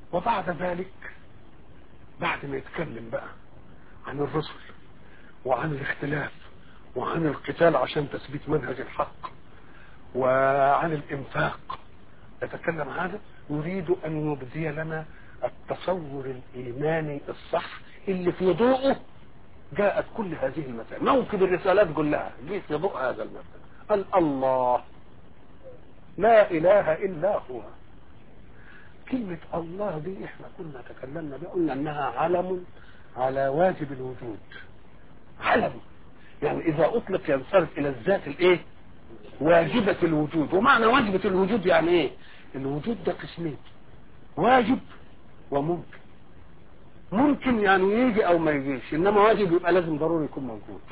وبعد ذلك بعد ما يتكلم بقى عن الرسل وعن الاختلاف وعن القتال عشان تثبيت منهج الحق وعن الانفاق يتكلم هذا يريد ان يبدي لنا التصور الايماني الصح اللي في ضوءه جاءت كل هذه المسائل موكب الرسالات كلها جه في ضوء هذا المسألة قال الله لا اله الا هو كلمة الله دي احنا كنا تكلمنا بها قلنا انها علم على واجب الوجود علم يعني اذا اطلق ينصرف الى الذات الايه واجبة الوجود ومعنى واجبة الوجود يعني ايه الوجود ده قسمين واجب وممكن ممكن يعني يجي او ما يجيش انما واجب يبقى لازم ضروري يكون موجود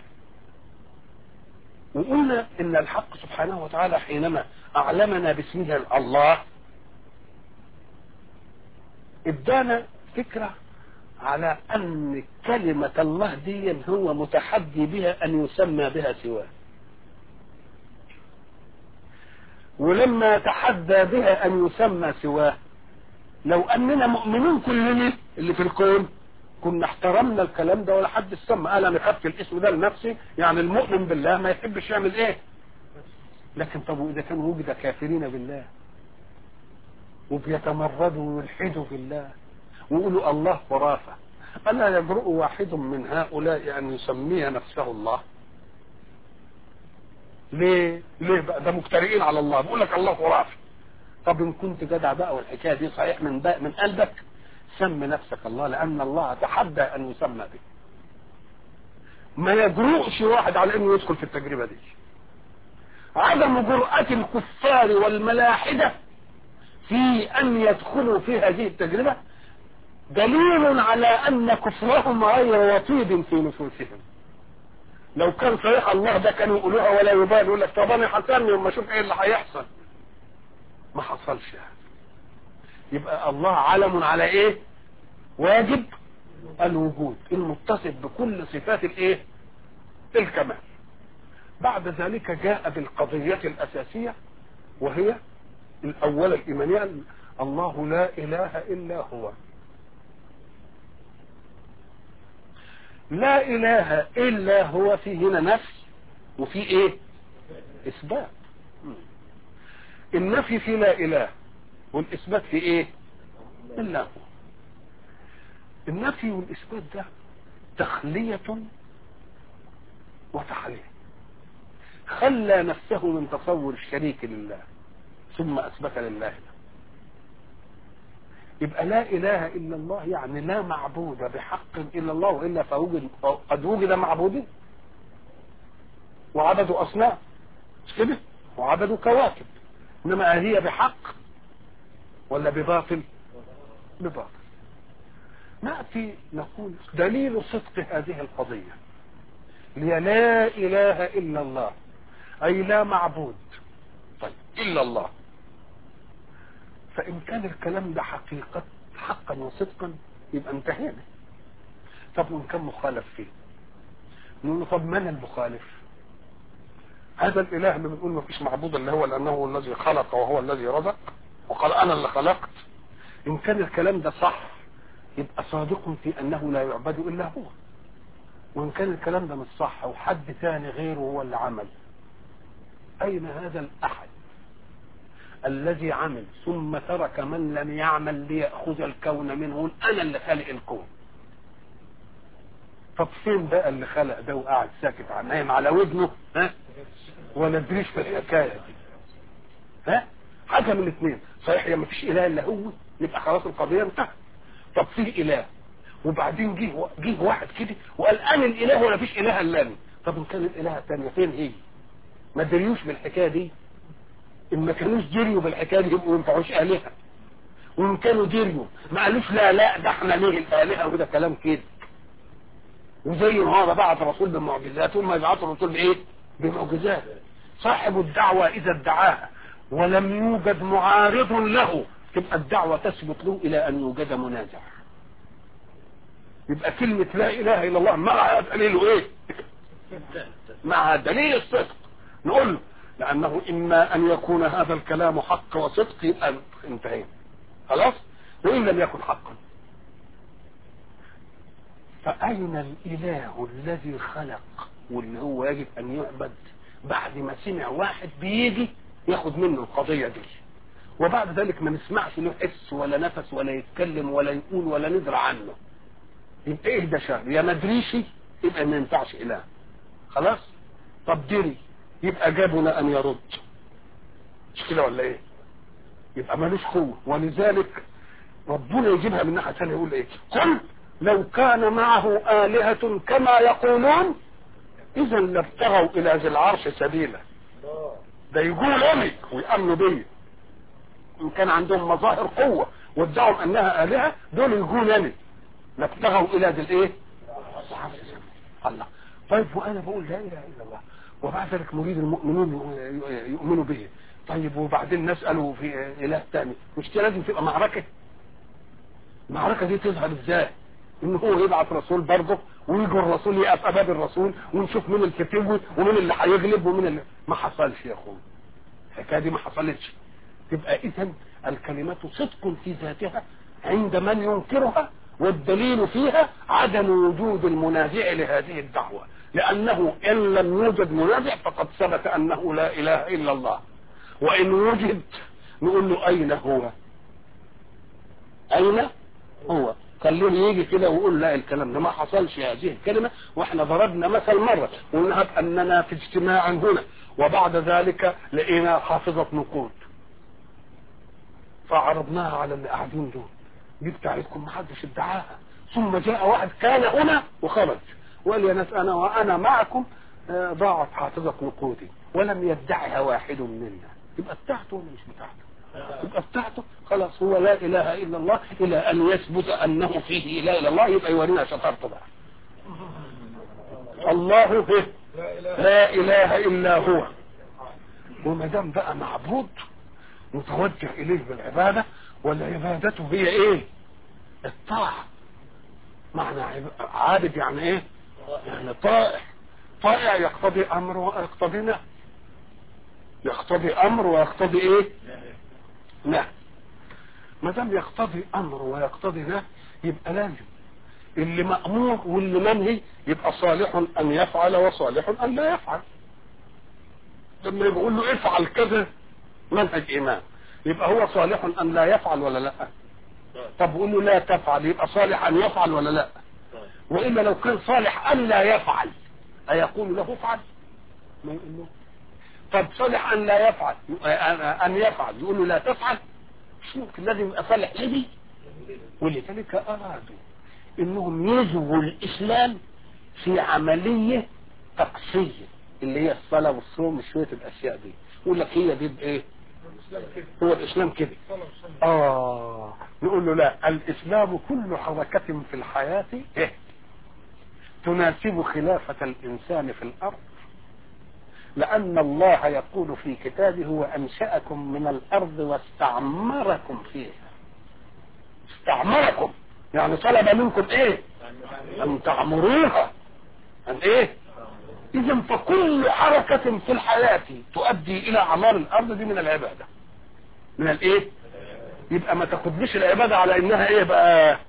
وقلنا ان الحق سبحانه وتعالى حينما اعلمنا باسمه الله ادانا فكرة على ان كلمة الله دي هو متحدي بها ان يسمى بها سواه ولما تحدى بها ان يسمى سواه لو اننا مؤمنين كلنا اللي في الكون كنا احترمنا الكلام ده ولا حد سمى قال انا خدت الاسم ده لنفسي يعني المؤمن بالله ما يحبش يعمل ايه لكن طب واذا كان وجد كافرين بالله وبيتمردوا ويلحدوا في الله ويقولوا الله خرافه الا يجرؤ واحد من هؤلاء ان يسمي نفسه الله ليه ليه بقى ده مفترئين على الله بيقول لك الله خرافي طب ان كنت جدع بقى والحكايه دي صحيح من بقى من قلبك سم نفسك الله لان الله تحدى ان يسمى به ما يجرؤش واحد على انه يدخل في التجربه دي عدم جرأة الكفار والملاحدة في ان يدخلوا في هذه التجربة دليل على ان كفرهم غير وطيد في نفوسهم لو كان صحيح الله ده كانوا يقولوها ولا يبال يقول لك طب انا حسني وما اشوف ايه اللي هيحصل ما حصلش يعني يبقى الله علم على ايه واجب الوجود المتصف بكل صفات الايه الكمال بعد ذلك جاء بالقضية الأساسية وهي الأولى الإيمانية الله لا إله إلا هو لا إله إلا هو في هنا نفي وفي إيه إثبات النفي في لا إله والإثبات في إيه إلا هو النفي والإثبات ده تخلية وتحلية خلى نفسه من تصور الشريك لله ثم أثبت لله يبقى لا إله إلا الله يعني لا معبود بحق إلا الله وإلا فوجد قد وجد معبود وعبدوا أصنام مش كده وعبدوا كواكب إنما هي بحق ولا بباطل بباطل نأتي نقول دليل صدق هذه القضية هي لا إله إلا الله أي لا معبود طيب إلا الله فإن كان الكلام ده حقيقة حقا وصدقا يبقى انتهينا طب وإن كان مخالف فيه نقول له طب من المخالف هذا الإله اللي بنقول ما فيش معبود اللي هو لأنه هو الذي خلق وهو الذي رزق وقال أنا اللي خلقت إن كان الكلام ده صح يبقى صادق في أنه لا يعبد إلا هو وإن كان الكلام ده مش صح وحد ثاني غيره هو اللي عمل أين هذا الأحد الذي عمل ثم ترك من لم يعمل ليأخذ الكون منه أنا اللي خالق الكون طب فين بقى اللي خلق ده وقاعد ساكت عن نايم على ودنه ها ولا ادريش في الحكايه دي ها حاجه من الاثنين صحيح يا ما فيش اله الا هو يبقى خلاص القضيه انتهت طب في اله وبعدين جه جه واحد كده وقال انا الاله ولا فيش اله الا انا طب ان كان الاله الثانيه فين هي ما دريوش بالحكايه دي ان ما كانوش دريوا بالحكايه دي يبقوا ما ينفعوش الهه وان كانوا دريوا ما قالوش لا لا ده احنا ليه الالهه وده كلام كده وزي ما هو بعت رسول بمعجزات ثم يبعث الرسول بايه بمعجزات صاحب الدعوه اذا ادعاها ولم يوجد معارض له تبقى الدعوه تثبت له الى ان يوجد منازع يبقى كلمه لا اله الا الله مع دليل ايه مع دليل الصدق نقول له لانه اما ان يكون هذا الكلام حق وصدق يبقى انتهينا خلاص وإن لم يكن حقا فأين الإله الذي خلق واللي هو يجب أن يعبد بعد ما سمع واحد بيجي ياخد منه القضية دي وبعد ذلك ما نسمعش له حس ولا نفس ولا يتكلم ولا يقول ولا ندرى عنه يبقى ايه ده شر يا مدريشي يبقى ما ينفعش اله خلاص طب دري يبقى جابنا ان يرد مش كده ولا ايه يبقى ملوش قوه ولذلك ربنا يجيبها من ناحيه ثانيه يقول ايه قل لو كان معه آلهة كما يقولون إذا لابتغوا إلى ذي العرش سبيلا ده يقولوا لي ويأمنوا بي إن كان عندهم مظاهر قوة وادعوا أنها آلهة دول يقولوا لي لابتغوا إلى ذي الإيه؟ العرش سبيلا الله طيب وأنا بقول لا إله إلا الله وبعد ذلك مريد المؤمنون يؤمنوا به طيب وبعدين نسأله في إله تاني مش لازم تبقى معركة المعركة دي تظهر ازاي ان هو يبعث رسول برضه ويجي الرسول يقف امام الرسول ونشوف مين الكتوي ومين اللي هيغلب ومين اللي ما حصلش يا اخويا الحكايه دي ما حصلتش تبقى اذا الكلمات صدق في ذاتها عند من ينكرها والدليل فيها عدم وجود المنازع لهذه الدعوه لانه ان لم يوجد منازع فقد ثبت انه لا اله الا الله وان وجد نقول له اين هو اين هو خلوه يجي كده ويقول لا الكلام ده ما حصلش هذه الكلمة واحنا ضربنا مثل مرة ونهب اننا في اجتماع هنا وبعد ذلك لقينا حافظة نقود فعرضناها على اللي قاعدين دول دي بتاعتكم ما حدش ادعاها ثم جاء واحد كان هنا وخرج وقال يا ناس انا وانا معكم ضاعت حافظة نقودي ولم يدعها واحد منا يبقى بتاعته ولا مش بتاعته يبقى بتاعته خلاص هو لا اله الا الله الى ان يثبت انه فيه اله الا الله يبقى يورينا شطارته بقى الله هو لا اله الا هو وما دام بقى معبود متوجه اليه بالعباده والعبادة هي ايه الطاعة معنى عابد يعني ايه يعني طائع طائع يقتضي امر ويقتضي نهي يقتضي امر ويقتضي ايه نهي ما دام يقتضي امر ويقتضي نهي يبقى لازم اللي مأمور واللي منهي يبقى صالح ان يفعل وصالح ان لا يفعل لما يقول له افعل كذا منهج ايمان يبقى هو صالح ان لا يفعل ولا لا طب قول له لا تفعل يبقى صالح ان يفعل ولا لا والا لو كان صالح ان لا يفعل ايقول له افعل ما يقول له طب صالح ان لا يفعل ان يفعل يقول له لا تفعل مش ممكن لازم يبقى صالح لدي ولذلك ارادوا انهم يزوا الاسلام في عمليه تقصيه اللي هي الصلاه والصوم وشويه الاشياء دي يقول لك هي دي بايه هو الاسلام كده اه نقول له لا الاسلام كل حركه في الحياه إيه؟ تناسب خلافه الانسان في الارض لأن الله يقول في كتابه هو أنشأكم من الأرض واستعمركم فيها استعمركم يعني طلب منكم إيه أن تعمروها أن إيه إذا فكل حركة في الحياة تؤدي إلى عمار الأرض دي من العبادة من الإيه يبقى ما تاخدليش العبادة على إنها إيه بقى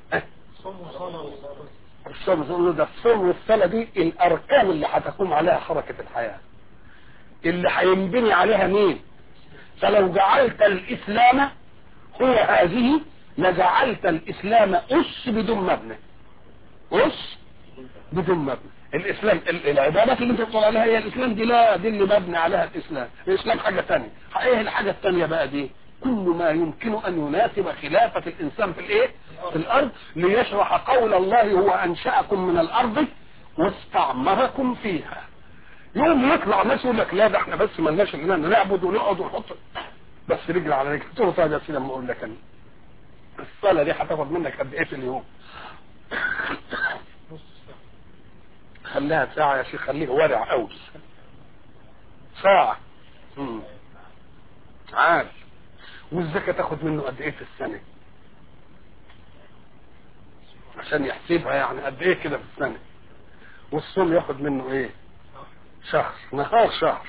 الصوم ده الصوم والصلاة دي الأركان اللي هتقوم عليها حركة الحياة اللي هينبني عليها مين فلو جعلت الاسلام هو هذه لجعلت الاسلام اس بدون مبنى اس بدون مبنى الاسلام العبادات اللي انت بتقول عليها هي الاسلام دي لا دي اللي مبني عليها الاسلام الاسلام حاجه ثانيه ايه الحاجه الثانيه بقى دي كل ما يمكن ان يناسب خلافه الانسان في الايه في الارض ليشرح قول الله هو انشاكم من الارض واستعمركم فيها يوم يطلع ناس يقول لك لا ده احنا بس مالناش اننا نعبد ونقعد ونحط بس رجل على رجل قلت له طيب يا سيدي لما اقول لك انا الصلاه دي هتاخد منك قد ايه في اليوم؟ خليها ساعة يا شيخ خليه ورع قوي ساعة امم عال والزكاة تاخد منه قد ايه في السنة عشان يحسبها يعني قد ايه كده في السنة والصوم ياخد منه ايه شهر نهار شهر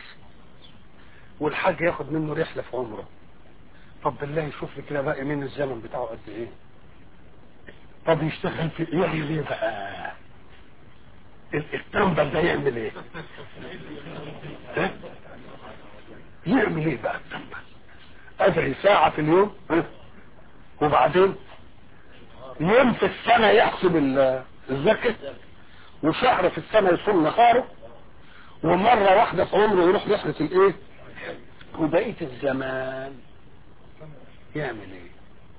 والحاج ياخد منه رحلة في عمره طب بالله شوف لي كده باقي من الزمن بتاعه قد ايه طب يشتغل في يعمل ايه بقى التنبل ده يعمل ايه ها؟ يعمل ايه بقى التنبل ادري ساعة في اليوم ها؟ وبعدين يوم في السنة يحسب الزكاة وشهر في السنة يصوم نهاره ومرة واحدة في عمره يروح رحلة الايه وبقية الزمان يعمل ايه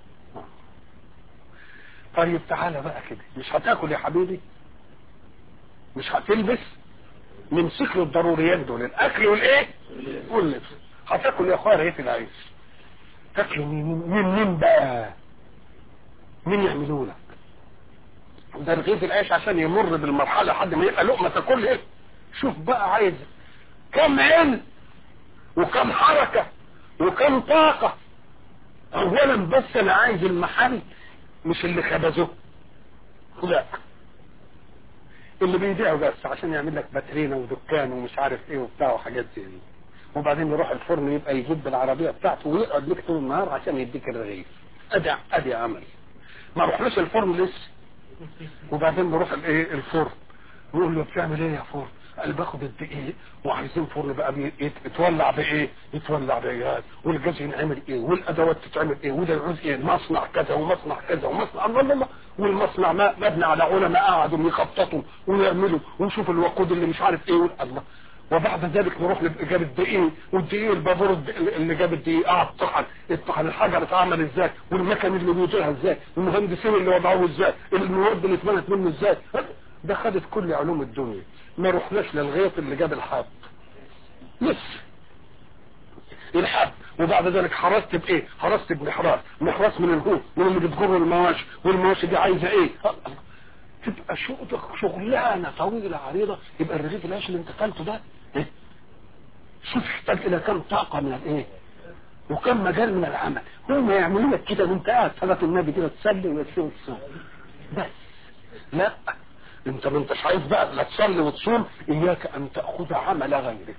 طيب تعالى بقى كده مش هتاكل يا حبيبي مش هتلبس من سكر الضروريات دول الاكل والايه واللبس هتاكل يا اخويا رغيف العيش تاكل مين مين مين بقى مين يعملوا لك ده رغيف العيش عشان يمر بالمرحله لحد ما يبقى لقمه تاكل ايه شوف بقى عايز كم علم وكم حركه وكم طاقه اولا بس انا عايز المحل مش اللي خبزه لا اللي بيبيعه بس عشان يعمل لك باترينا ودكان ومش عارف ايه وبتاع وحاجات زي دي وبعدين يروح الفرن يبقى يجيب بالعربيه بتاعته ويقعد لك طول النهار عشان يديك الرغيف ادي ادي عمل ما رحناش الفرن لسه وبعدين نروح الايه الفرن نقول له بتعمل ايه يا فرن قال باخد الدقيق وعايزين فرن بقى بي- يت- يتولع بايه يتولع بجهاز والجاز ينعمل ايه والادوات تتعمل ايه وده يعوز ايه مصنع كذا ومصنع كذا ومصنع الله الله الله والمصنع ما مبني على علماء قعدوا يخططوا ويعملوا ونشوف الوقود اللي مش عارف ايه وال- الله وبعد ذلك نروح لجاب الدقيق والدقيق البابور الد- اللي جاب الدقيق قعد طحن الطحن الحجر اتعمل ازاي والمكن اللي بيوضعها ازاي والمهندسين اللي وضعوه ازاي المواد اللي اتبنت منه ازاي ده خدت كل علوم الدنيا ما رحناش للغيط اللي جاب الحب لسه الحب وبعد ذلك حرست بايه حرست بمحراس محراس من الهو من اللي بتجر المواشي والمواشي دي عايزه ايه تبقى شغل شغلانه طويله عريضه يبقى الرغيف العيش اللي انت اكلته ده إيه؟ شوف يحتاج الى كم طاقه من الايه وكم مجال من العمل هم يعملوا لك كده وانت قاعد صلاه النبي كده تصلي وتصوم وتصوم بس لا انت ما انتش عايز بقى لا تصلي وتصوم اياك ان تاخذ عمل غيرك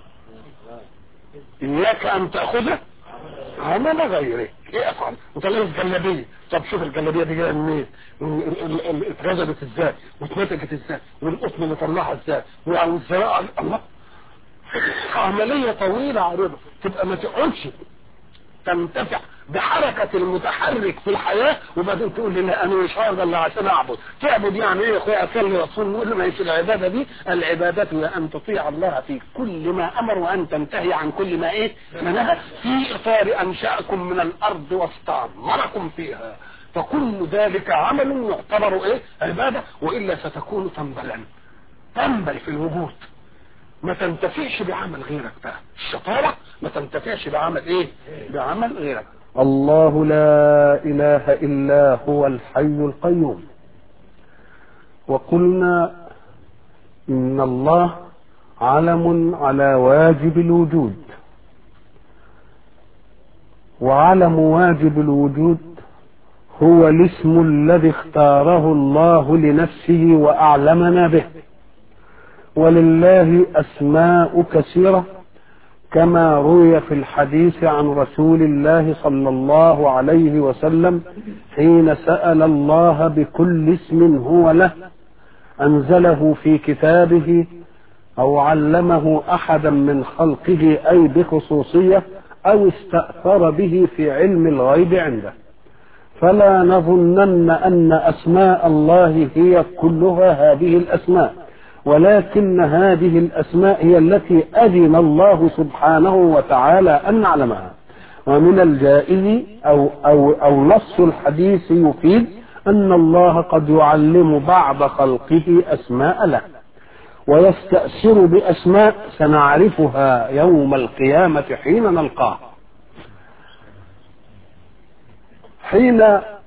اياك ان تاخذ عمل غيرك ايه افعل انت لابس جلابيه طب شوف الجلابيه دي جايه منين ال- ال- ال- اتغزلت ازاي واتنتجت ازاي والقطن اللي طلعها ازاي والزراعه الله عمليه طويله عريضه تبقى ما تقعدش تنتفع بحركة المتحرك في الحياة وبعدين تقول لي لا انا مش هقدر الا عشان اعبد تعبد يعني ايه يا اخويا اصلي واصوم نقول له ما هيش العبادة دي العبادة هي ان تطيع الله في كل ما امر وان تنتهي عن كل ما ايه ما نهى في اطار انشاكم من الارض واستعمركم فيها فكل ذلك عمل يعتبر ايه عبادة والا ستكون تنبلا تنبل في الوجود ما تنتفعش بعمل غيرك بقى الشطارة ما تنتفعش بعمل ايه بعمل غيرك الله لا إله إلا هو الحي القيوم وقلنا إن الله علم على واجب الوجود وعلم واجب الوجود هو الاسم الذي اختاره الله لنفسه وأعلمنا به ولله أسماء كثيرة كما روي في الحديث عن رسول الله صلى الله عليه وسلم حين سأل الله بكل اسم هو له أنزله في كتابه أو علمه أحدا من خلقه أي بخصوصية أو استأثر به في علم الغيب عنده فلا نظنن أن أسماء الله هي كلها هذه الأسماء ولكن هذه الأسماء هي التي أذن الله سبحانه وتعالى أن نعلمها ومن الجائز أو, أو, أو نص الحديث يفيد أن الله قد يعلم بعض خلقه أسماء له ويستأثر بأسماء سنعرفها يوم القيامة حين نلقاه حين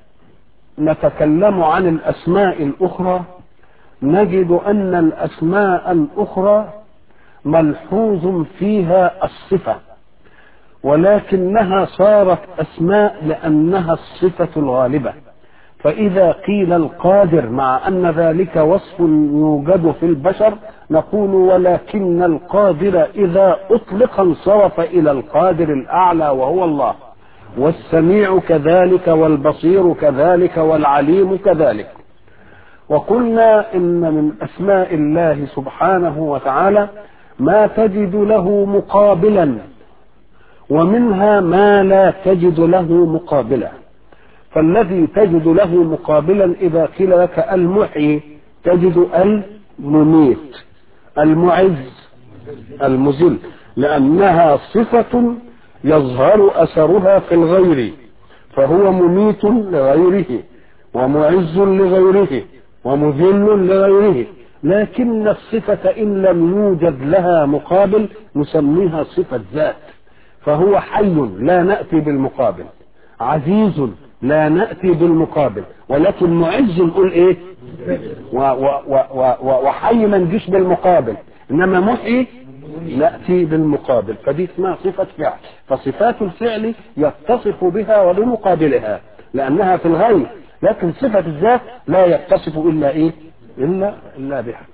نتكلم عن الأسماء الأخرى نجد أن الأسماء الأخرى ملحوظ فيها الصفة ولكنها صارت أسماء لأنها الصفة الغالبة فإذا قيل القادر مع أن ذلك وصف يوجد في البشر نقول ولكن القادر إذا أطلق انصرف إلى القادر الأعلى وهو الله والسميع كذلك والبصير كذلك والعليم كذلك وقلنا ان من اسماء الله سبحانه وتعالى ما تجد له مقابلا ومنها ما لا تجد له مقابلا فالذي تجد له مقابلا اذا قيل لك المحيي تجد المميت المعز المذل لانها صفه يظهر اثرها في الغير فهو مميت لغيره ومعز لغيره ومذل لغيره لكن الصفة إن لم يوجد لها مقابل نسميها صفة ذات فهو حي لا نأتي بالمقابل عزيز لا نأتي بالمقابل ولكن معز نقول ايه و و و و وحي ما نجيش بالمقابل انما محيي نأتي بالمقابل فدي اسمها صفة فعل فصفات الفعل يتصف بها وبمقابلها لأنها في الغير لكن صفة الذات لا يتصف إلا إيه إلا إلا بها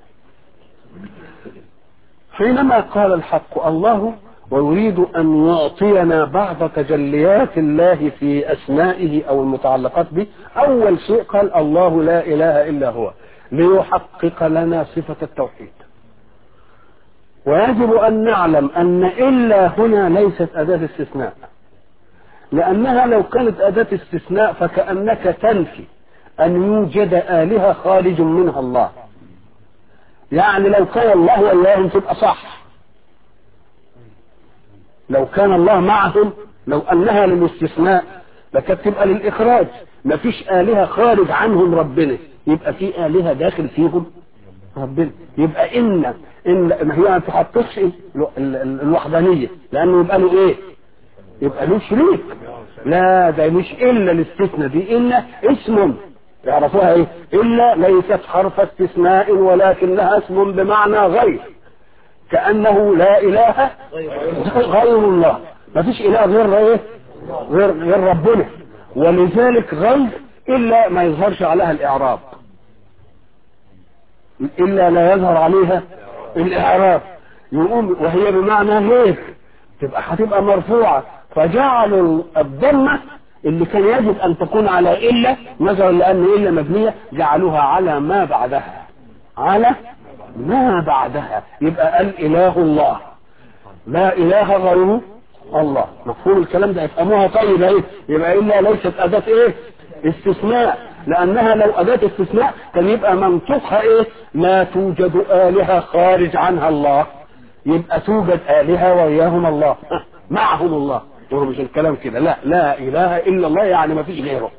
حينما قال الحق الله ويريد أن يعطينا بعض تجليات الله في أسمائه أو المتعلقات به أول شيء قال الله لا إله إلا هو ليحقق لنا صفة التوحيد ويجب أن نعلم أن إلا هنا ليست أداة استثناء لأنها لو كانت أداة استثناء فكأنك تنفي أن يوجد آلهة خارج منها الله يعني لو كان الله وإياهم تبقى صح لو كان الله معهم لو أنها للاستثناء لكانت تبقى للإخراج ما فيش آلهة خارج عنهم ربنا يبقى في آلهة داخل فيهم ربنا يبقى إن إن ما هي ما تحطش الوحدانية لأنه يبقى له إيه؟ يبقى له شريك لا ده مش إلا الاستثناء دي إلا اسم يعرفوها إيه؟ إلا ليست حرف استثناء ولكنها اسم بمعنى غير كأنه لا إله غير الله ما فيش إله غير إيه؟ غير غير ربنا ولذلك غير إلا ما يظهرش عليها الإعراب إلا لا يظهر عليها الإعراب يقوم وهي بمعنى هيك تبقى هتبقى مرفوعة فجعلوا الضمة اللي كان يجب أن تكون على إلا نظرا لأن إلا مبنية جعلوها على ما بعدها على ما بعدها يبقى الإله الله لا إله غيره الله مفهوم الكلام ده يفهموها طيب ايه يبقى إلا ليست أداة إيه استثناء لأنها لو أداة استثناء كان يبقى منطقها إيه لا توجد آلهة خارج عنها الله يبقى توجد آلهة وإياهم الله معهم الله وهو مش الكلام كده لا لا إله إلا الله يعني ما فيش غيره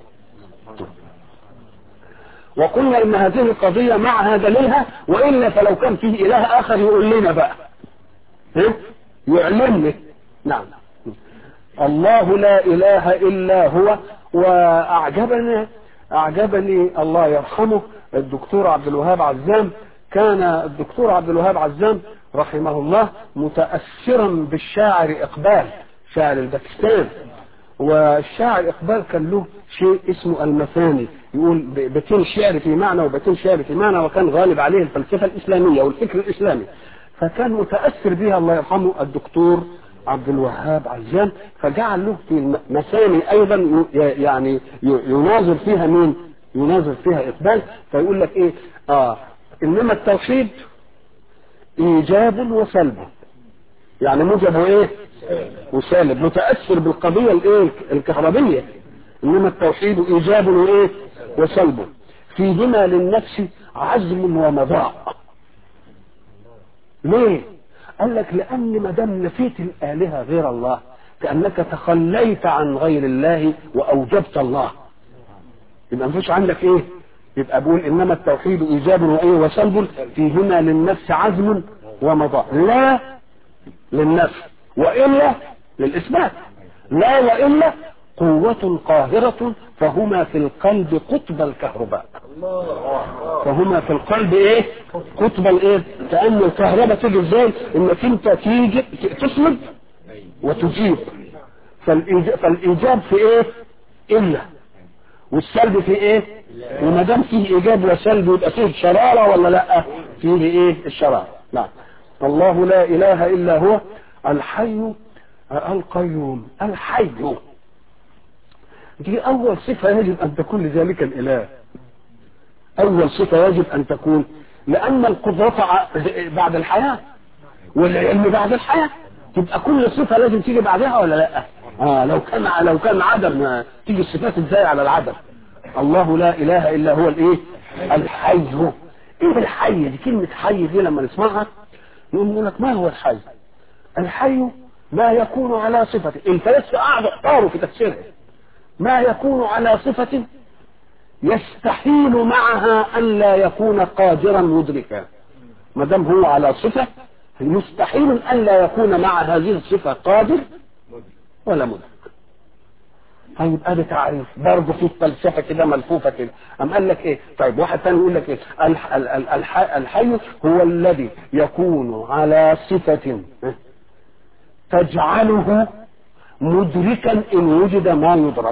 وقلنا إن هذه القضية معها دليلها وإلا فلو كان فيه إله آخر يقول لنا بقى ها؟ يعلمنا نعم الله لا إله إلا هو وأعجبني أعجبني الله يرحمه الدكتور عبد الوهاب عزام كان الدكتور عبد الوهاب عزام رحمه الله متأثرا بالشاعر إقبال شاعر الباكستان والشاعر إقبال كان له شيء اسمه المثاني يقول بيتين شعر في معنى وبيتين شعر في معنى وكان غالب عليه الفلسفة الإسلامية والفكر الإسلامي فكان متأثر بها الله يرحمه الدكتور عبد الوهاب عزام فجعل له في مسامي ايضا يعني يناظر فيها مين يناظر فيها اقبال فيقول لك ايه اه انما التوحيد ايجاب وسلب يعني موجب وايه وسالب متاثر بالقضيه الايه الكهربيه انما التوحيد ايجاب وايه وسلب فيهما للنفس عزم ومضاء ليه قال لك لأن ما دام نفيت الآلهة غير الله كأنك تخليت عن غير الله وأوجبت الله يبقى ما فيش عندك إيه؟ يبقى بقول إنما التوحيد إيجاب وإيه وسلب فيهما للنفس عزم ومضاء لا للنفس وإلا للإثبات لا وإلا قوة قاهرة فهما في القلب قطب الكهرباء فهما في القلب ايه قطب الايه كأن الكهرباء تيجي ازاي انك انت تيجي تسلب وتجيب فالإيجاب, فالإيجاب في ايه إلا والسلب في ايه وما دام فيه إيجاب وسلب يبقى فيه شرارة ولا لا فيه ايه الشرارة لا الله لا إله إلا هو الحي القيوم الحي دي اول صفة يجب ان تكون لذلك الاله اول صفة يجب ان تكون لان القدرة ع- بعد الحياة والعلم بعد الحياة تبقى كل صفة لازم تيجي بعدها ولا لا اه لو كان لو كان عدم آه، تيجي الصفات ازاي على العدم الله لا اله الا هو الايه الحي ايه الحي دي كلمة حي دي لما نسمعها نقول نقول لك ما هو الحي الحي ما يكون على صفة الفلاسفة قعدوا احتاروا في تفسيرها ما يكون على صفة يستحيل معها أن لا يكون قادرا مدركا ما دام هو على صفة مستحيل أن لا يكون مع هذه الصفة قادر ولا مدرك طيب ادي تعريف برضه في الفلسفه كده ملفوفه كده قام قال لك ايه طيب واحد ثاني يقول لك ايه الح ال- ال- الح الحي هو الذي يكون على صفه تجعله مدركا ان وجد ما يدرك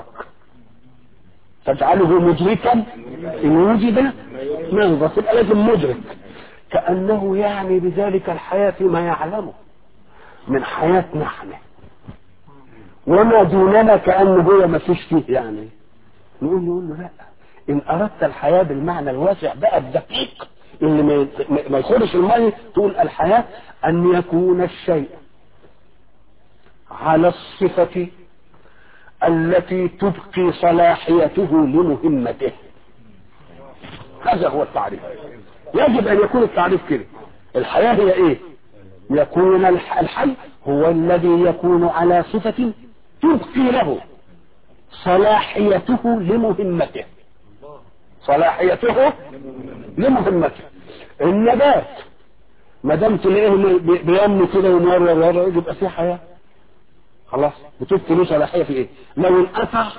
تجعله مدركا ان وجد ما يدرك يبقى لازم مدرك كانه يعني بذلك الحياه فيما يعلمه من حياتنا احنا وما دوننا كأنه هو ما فيش فيه يعني نقول نقول له لا إن أردت الحياة بالمعنى الواسع بقى الدقيق اللي ما- ما- ما يخرج المية تقول الحياة أن يكون الشيء على الصفة التي تبقي صلاحيته لمهمته هذا هو التعريف يجب أن يكون التعريف كده الحياة هي إيه يكون الح- الحي هو الذي يكون على صفة تبقي له صلاحيته لمهمته صلاحيته لمهمته النبات ما دام تلاقيه بي- بينمو كده ومره ومره يبقى فيه حياه خلاص بتبقي له صلاحيه في ايه؟ لو انقطع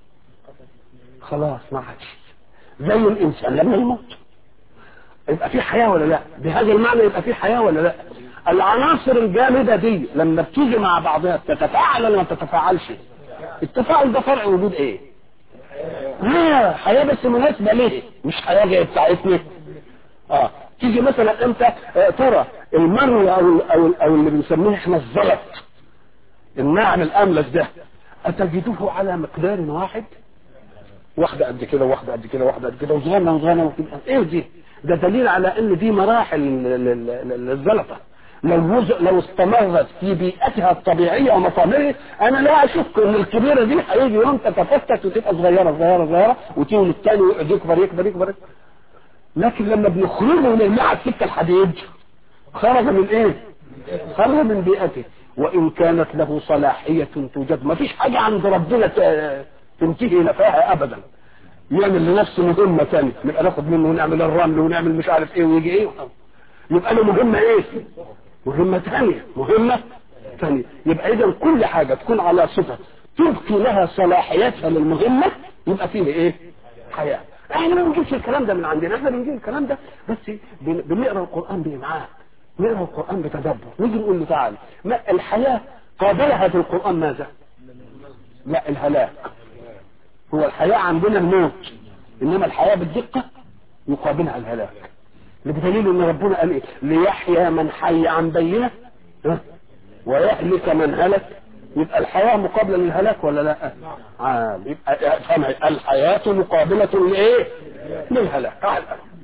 خلاص ما عادش زي الانسان لما يموت يبقى في حياه ولا لا بهذا المعنى يبقى في حياه ولا لا العناصر الجامده دي لما بتيجي مع بعضها تتفاعل ولا ما تتفاعلش التفاعل ده فرع وجود ايه اه حياه بس مناسبه ليه مش حياه جايه بتاعتنا اه تيجي مثلا انت آه ترى المرء او او او اللي بنسميه احنا الزلط الناعم الاملس ده اتجده على مقدار واحد واحدة قد كده واحدة قد كده واحدة قد كده وصغيرة وصغيرة وكده ايه دي؟ ده دليل على ان دي مراحل لل- لل- لل- للزلطة لو وز... لو استمرت في بيئتها الطبيعية ومطامرها انا لا اشك ان الكبيرة دي هيجي يوم تتفتت وتبقى صغيرة صغيرة صغيرة وتيجي الثاني ويقعد يكبر يكبر يكبر لكن لما بنخرجه من المعهد سكة الحديد خرج من ايه؟ خرج من بيئته وان كانت له صلاحية توجد ما فيش حاجة عند ربنا ت- تنتهي نفاها ابدا يعمل لنفسه مهمة ثانية نبقى ناخد منه ونعمل الرمل ونعمل مش عارف ايه ويجي ايه يبقى له مهمة ايه مهمة ثانية مهمة ثانية يبقى اذا كل حاجة تكون على صفة تبقي لها صلاحيتها للمهمة يبقى فيه ايه حياة احنا ما بنجيبش الكلام ده من عندنا احنا بنجيب الكلام ده بس بن- بنقرا القرآن بمعاه نقرا القرآن بتدبر نيجي نقول له تعالى ما الحياة قابلها في القرآن ماذا؟ لا الهلاك هو الحياة عندنا الموت انما الحياة بالدقة يقابلها الهلاك بدليل ان ربنا قال ايه ليحيى من حي عن بينه ها؟ ويهلك من هلك يبقى الحياة مقابلة للهلاك ولا لا عام يبقى افهم الحياة مقابلة لايه للهلاك تعال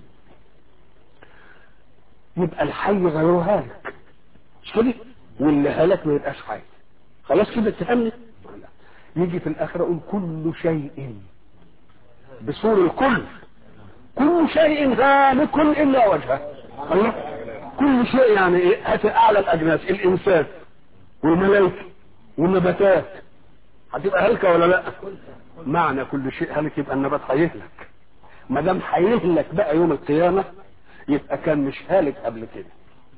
يبقى الحي غير هالك مش كده واللي هلك ما يبقاش حي خلاص كده اتفهمنا يجي في الاخره يقول كل شيء بصور الكل كل شيء هالك الا وجهه الله كل شيء يعني ايه هات اعلى الاجناس الانسان والملائكه والنباتات هتبقى هلكه ولا لا معنى كل شيء هلك يبقى النبات هيهلك ما دام هيهلك بقى يوم القيامه يبقى كان مش هالك قبل كده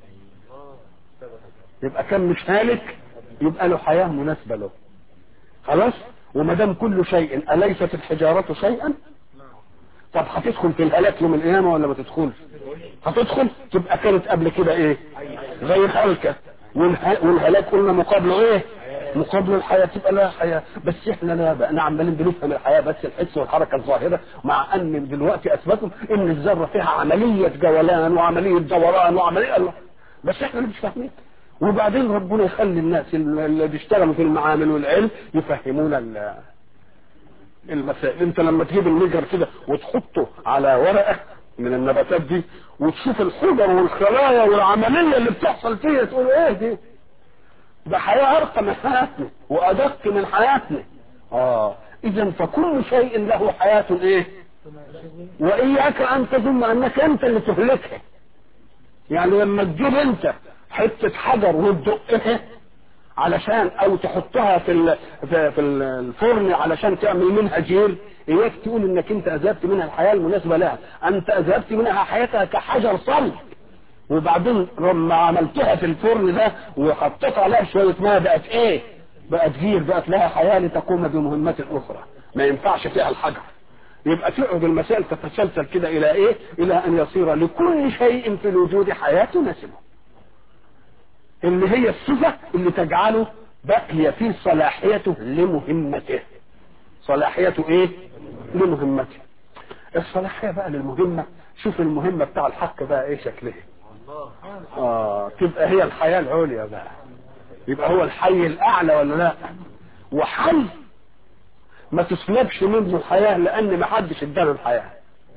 يبقى كان مش هالك يبقى له حياه مناسبه له خلاص وما دام كل شيء اليست الحجاره شيئا طب هتدخل في الهلاك يوم القيامه ولا ما تدخلش هتدخل تبقى كانت قبل كده ايه زي الهلكه والها- والهلاك قلنا مقابله ايه مقابل الحياه تبقى لها حياه بس احنا لا بقى احنا عمالين بنفهم الحياه بس الحس والحركه الظاهره مع ان دلوقتي اثبتوا ان الذره فيها عمليه جولان وعمليه دوران وعمليه الله بس احنا اللي مش فاهمين وبعدين ربنا يخلي الناس اللي بيشتغلوا في المعامل والعلم يفهمونا ال- المسائل انت لما تجيب النجر كده وتحطه على ورقه من النباتات دي وتشوف الحجر والخلايا والعمليه اللي بتحصل فيها تقول ايه دي ده حياه ارقى من حياتنا وادق من حياتنا اه اذا فكل شيء له حياه ايه واياك ان تظن انك انت اللي تهلكها يعني لما تجيب انت حته حجر وتدقها علشان او تحطها في ال- في في الفرن علشان تعمل منها جير اياك تقول انك انت اذهبت منها الحياه المناسبه لها انت اذهبت منها حياتها كحجر صلب وبعدين لما عملتها في الفرن ده وحطيت عليها شويه ماء بقت ايه بقت جير بقت لها حياه لتقوم بمهمات اخرى ما ينفعش فيها الحجر يبقى تقعد المسائل تتسلسل كده الى ايه الى ان يصير لكل شيء في الوجود حياه تناسبه اللي هي الصفة اللي تجعله بقي في صلاحيته لمهمته صلاحيته ايه لمهمته الصلاحية بقى للمهمة شوف المهمة بتاع الحق بقى ايه شكلها اه تبقى هي الحياة العليا بقى يبقى هو الحي الاعلى ولا لا وحي ما تسلبش منه الحياة لان ما حدش اداله الحياة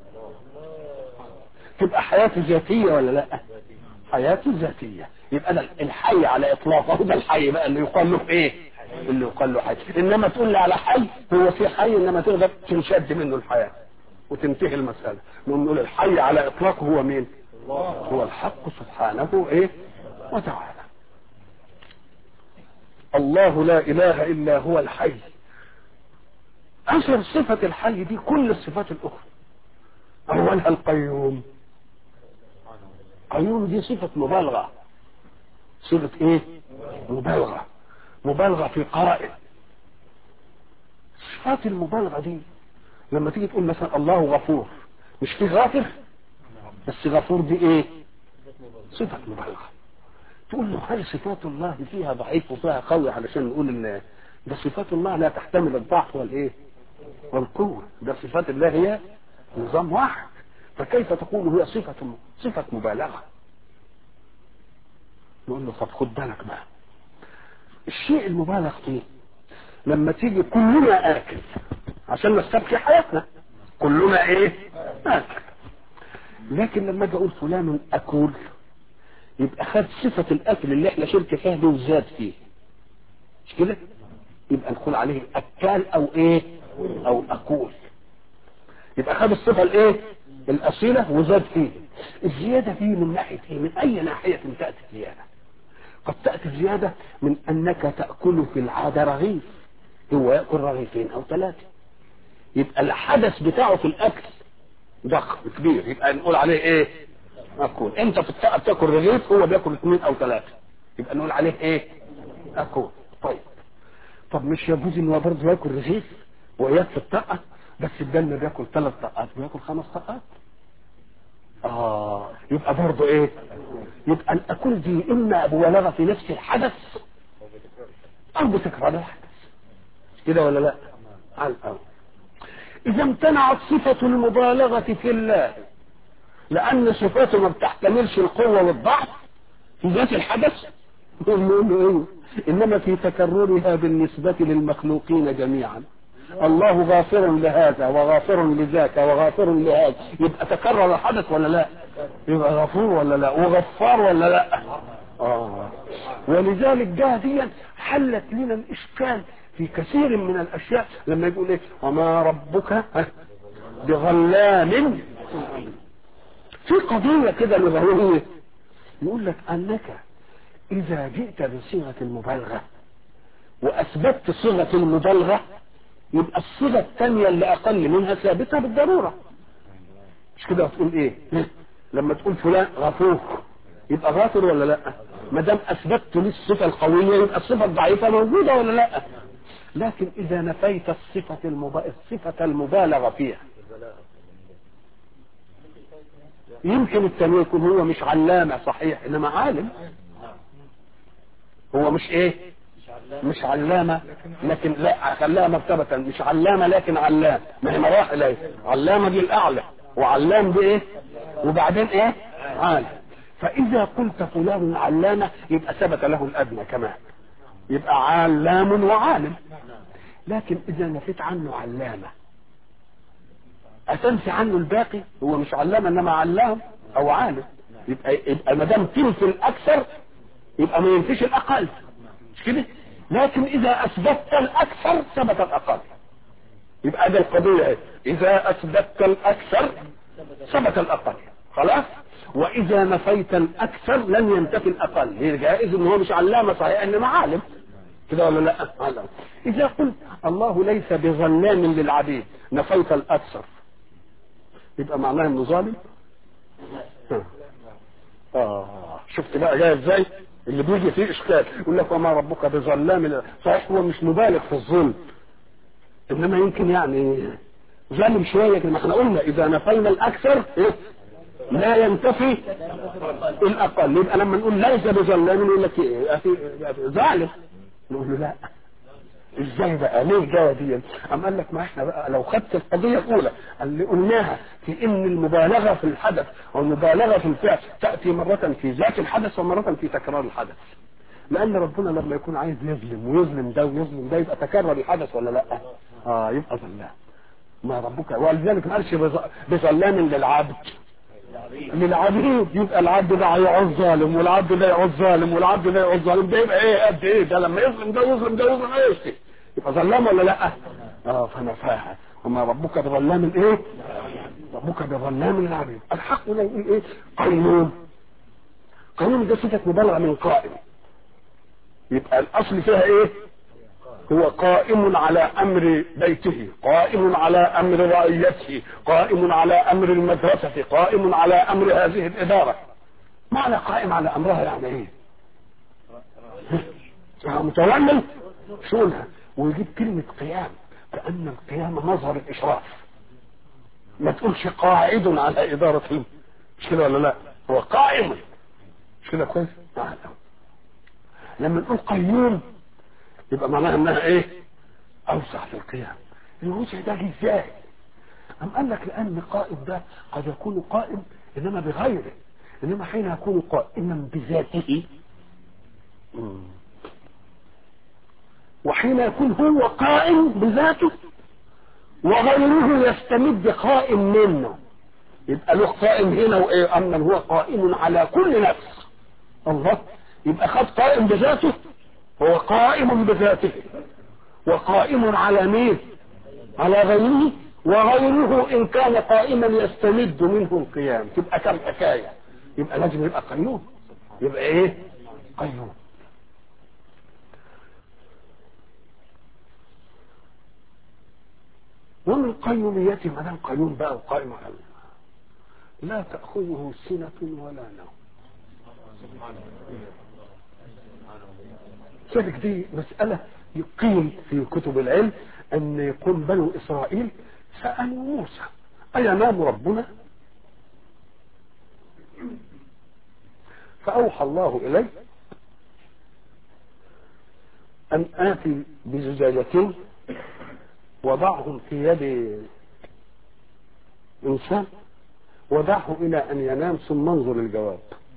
تبقى حياته ذاتية ولا لا حياته ذاتية يبقى ده الحي على اطلاقه ده الحي بقى اللي يقال له ايه اللي يقال له حي انما تقول لي على حي هو في حي انما تقدر تنشد منه الحياة وتنتهي المسألة نقول الحي على اطلاقه هو مين هو الحق سبحانه ايه وتعالى الله لا اله الا هو الحي اثر صفة الحي دي كل الصفات الاخرى اولها القيوم قيوم دي صفة مبالغة صفة ايه مبالغة مبالغة في قرائن صفات المبالغة دي لما تيجي تقول مثلا الله غفور مش في غافر بس غفور دي ايه صفة مبالغة تقول له هل صفات الله فيها ضعيف وفيها قوي علشان نقول ان ده صفات الله لا تحتمل الضعف والايه والقوة ده صفات الله هي نظام واحد فكيف تقول هي صفة صفة مبالغة نقول له طب خد بالك بقى الشيء المبالغ فيه لما تيجي كلنا آكل عشان نستبقي حياتنا كلنا ايه آكل لكن لما اجي اقول فلان اكل يبقى خد صفة الاكل اللي احنا شركة فيها دي وزاد فيه مش كده يبقى نقول عليه اكال او ايه او اكول يبقى خد الصفة الايه الاصيلة وزاد فيه الزيادة فيه من ناحية ايه من اي ناحية تأتي الزيادة قد تأتي الزيادة من انك تأكل في العادة رغيف هو يأكل رغيفين او ثلاثة يبقى الحدث بتاعه في الاكل ضخم كبير يبقى نقول عليه ايه اكل انت بتاكل رغيف هو بياكل اثنين او ثلاثة يبقى نقول عليه ايه اكل طيب طب مش يجوز ان هو برضه ياكل رغيف وياك في الطاقة بس الدم بياكل ثلاث طاقات بياكل خمس طاقات اه يبقى برضه ايه يبقى الاكل دي اما مبالغه في نفس الحدث او بتكرار الحدث كده ولا لا على الاول اذا امتنعت صفه المبالغه في الله لان صفاته ما بتحتملش القوه والضعف في ذات الحدث نقول له ايه انما في تكررها بالنسبه للمخلوقين جميعا الله غافر لهذا وغافر لذاك وغافر لهذا يبقى تكرر الحدث ولا لا يبقى غفور ولا لا وغفار ولا لا آه. ولذلك ده دي حلت لنا الاشكال في كثير من الاشياء لما يقول ايه وما ربك بظلام في قضية كده لغوية يقول لك انك اذا جئت بصيغة المبالغة واثبتت صيغة المبالغة يبقى الصيغه الثانيه اللي اقل منها ثابته بالضروره مش كده هتقول ايه لما تقول فلان غفور يبقى غافر ولا لا ما دام اثبتت لي الصفه القويه يبقى الصفه الضعيفه موجوده ولا لا لكن اذا نفيت الصفه المب... الصفه المبالغه فيها يمكن الثاني يكون هو مش علامه صحيح انما عالم هو مش ايه مش علامة لكن لا خلاها مرتبة مش علامة لكن علام ما هي مراحل ايه علامة دي الأعلى وعلام دي ايه وبعدين ايه عالم فإذا قلت فلان علامة يبقى ثبت له الأدنى كمان يبقى علام وعالم لكن إذا نفيت عنه علامة هتنفي عنه الباقي هو مش علام انما علام او عالم يبقى يبقى ما دام تنفي الاكثر يبقى ما ينفيش الاقل مش كده لكن اذا اثبتت الاكثر ثبت الاقل يبقى ده القضيه ايه اذا اثبتت الاكثر ثبت الاقل خلاص واذا نفيت الاكثر لن ينتفي الاقل هي جائز ان هو مش علامه صحيح انما عالم كده ولا لا علم اذا قلت الله ليس بظلام للعبيد نفيت الاكثر يبقى معناه انه ظالم اه, آه. شفت بقى جاي ازاي اللي بيجي فيه اشكال يقول لك وما ربك بظلام لل- صحيح هو مش مبالغ في الظلم انما يمكن يعني ظالم شويه كده ما احنا قلنا اذا نفينا الاكثر إيه؟ لا ينتفي الاقل يبقى لما نقول ليس بظلام يقول لك ايه أخي- ظالم نقول له لا ازاي بقى ليه الجوه دي اما قال لك ما احنا بقى لو خدت القضيه الاولى اللي قلناها في ان المبالغه في الحدث او المبالغه في الفعل تاتي مره في ذات الحدث ومره في تكرار الحدث لان ربنا لما يكون عايز يظلم ويظلم ده ويظلم ده يبقى تكرر الحدث ولا لا اه يبقى ظلام ما ربك ولذلك ما قالش بظ- بظلام للعبد للعبيد يبقى العبد ده هيعوز ظالم والعبد ده يعوز ظالم والعبد ده يعوز ظالم ده يبقى ايه قد ايه ده لما يظلم ده يظلم ده يظلم ايه يبقى ظلام ولا لا اه فنفاها وما ربك بظلام ايه ربك بظلام للعبيد الحق ده يقول ايه قيوم قيوم ده صفه مبالغه من قائم يبقى الاصل فيها ايه هو قائم على امر بيته قائم على امر رعيته قائم على امر المدرسه قائم على امر هذه الاداره معنى قائم على امرها يعني ايه يعني متولي شؤونها ويجيب كلمه قيام كان القيام مظهر الاشراف ما تقولش قاعد على اداره ال- مش كده ولا لا هو قائم مش كده كويس آه. لما نقول قيوم يبقى معناها انها ايه اوسع في القيام الوسع ده جه ازاي ام قال لك لان قائم ده قد يكون قائم انما بغيره انما حين يكون قائما بذاته مم. وحين يكون هو قائم بذاته وغيره يستمد قائم منه يبقى له قائم هنا وايه اما هو قائم على كل نفس الله يبقى خد قائم بذاته هو قائم بذاته وقائم على مين على غيره وغيره ان كان قائما يستمد منه القيام تبقى كم حكايه يبقى لازم يبقى قيوم يبقى ايه قيوم ومن قيوميته ما دام قيوم بقى وقائم على لا تأخذه سنة ولا نوم ذلك دي مسألة يقيم في كتب العلم أن يقول بنو إسرائيل سألوا موسى أينام ربنا فأوحى الله إليه أن آتي بزجاجتين وضعهم في يد إنسان ودعه إلى أن ينام ثم انظر الجواب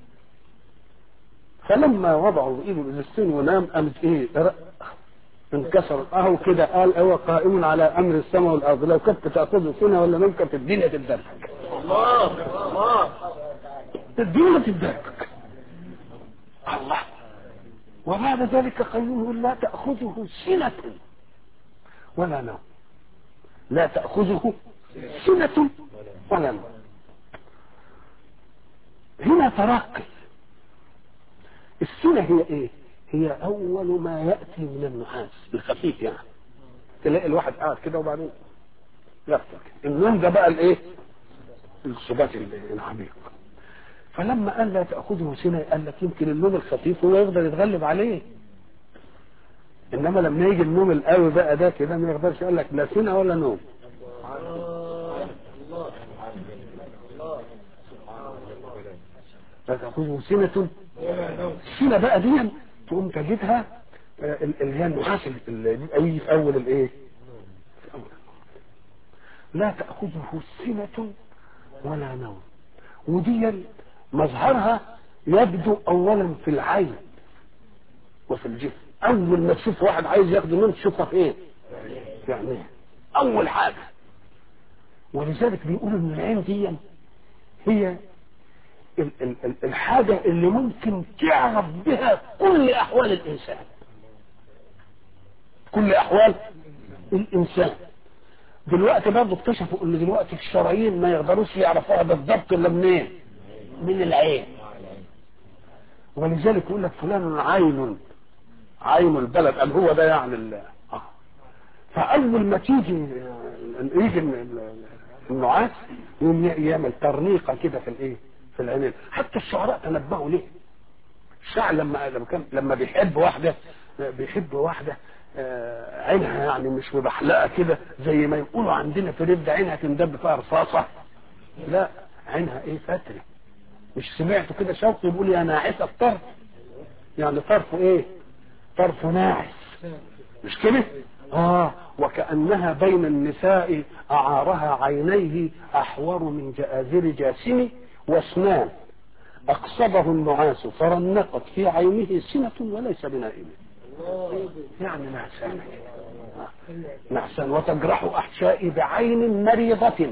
فلما وضعوا ايده بالسن ونام قامت ايه انكسر اهو كده قال هو قائم على امر السماء والارض لو كنت تاخذه سنه ولا نوم كانت الدنيا تدرك الله الله الدنيا تدرك الله وبعد ذلك قيوم لا تاخذه سنه ولا نوم لا تاخذه سنه ولا نوم هنا ترقي السنة هي ايه هي اول ما يأتي من النحاس الخفيف يعني تلاقي الواحد قاعد كده وبعدين يغفل النوم ده بقى الايه الصبات العميق فلما قال لا تأخذه سنة قال لك يمكن النوم الخفيف هو يقدر يتغلب عليه انما لما يجي النوم القوي بقى ده كده ما يقدرش قال لك لا سنة ولا نوم لا تأخذه سنة السنة بقى دي تقوم تجدها آه، اللي هي النحاس اللي بيبقى يجي في اول الايه في أول. لا تأخذه سنة ولا نوم ودي مظهرها يبدو اولا في العين وفي الجسم اول ما تشوف واحد عايز ياخد نوم تشوفها في ايه يعني اول حاجة ولذلك بيقولوا ان العين دي هي ال- ال- ال- الحاجة اللي ممكن تعرف بها كل أحوال الإنسان كل أحوال الإنسان دلوقتي برضه اكتشفوا ان دلوقتي الشرايين ما يقدروش يعرفوها بالضبط الا منين؟ من العين ولذلك يقول لك فلان عين عين البلد قال هو ده يعني ال- آه. فاول ما تيجي يجي ال- ال- النعاس يقوم ي- يعمل ترنيقه كده في الايه؟ في العينين حتى الشعراء تنبهوا ليه؟ الشاعر لما لما كان لما بيحب واحده بيحب واحده آه، عينها يعني مش مبحلقه كده زي ما يقولوا عندنا في رد عينها تندب فيها رصاصه لا عينها ايه فتره مش سمعتوا كده شوقي يقول يا ناعسه الطرف يعني طرفه ايه طرفه ناعس مش كده اه وكانها بين النساء اعارها عينيه احور من جآذر جاسم واسنان اقصده النعاس فرنقت في عينه سنة وليس بنائم يعني نعسان آه. نعسان وتجرح احشائي بعين مريضة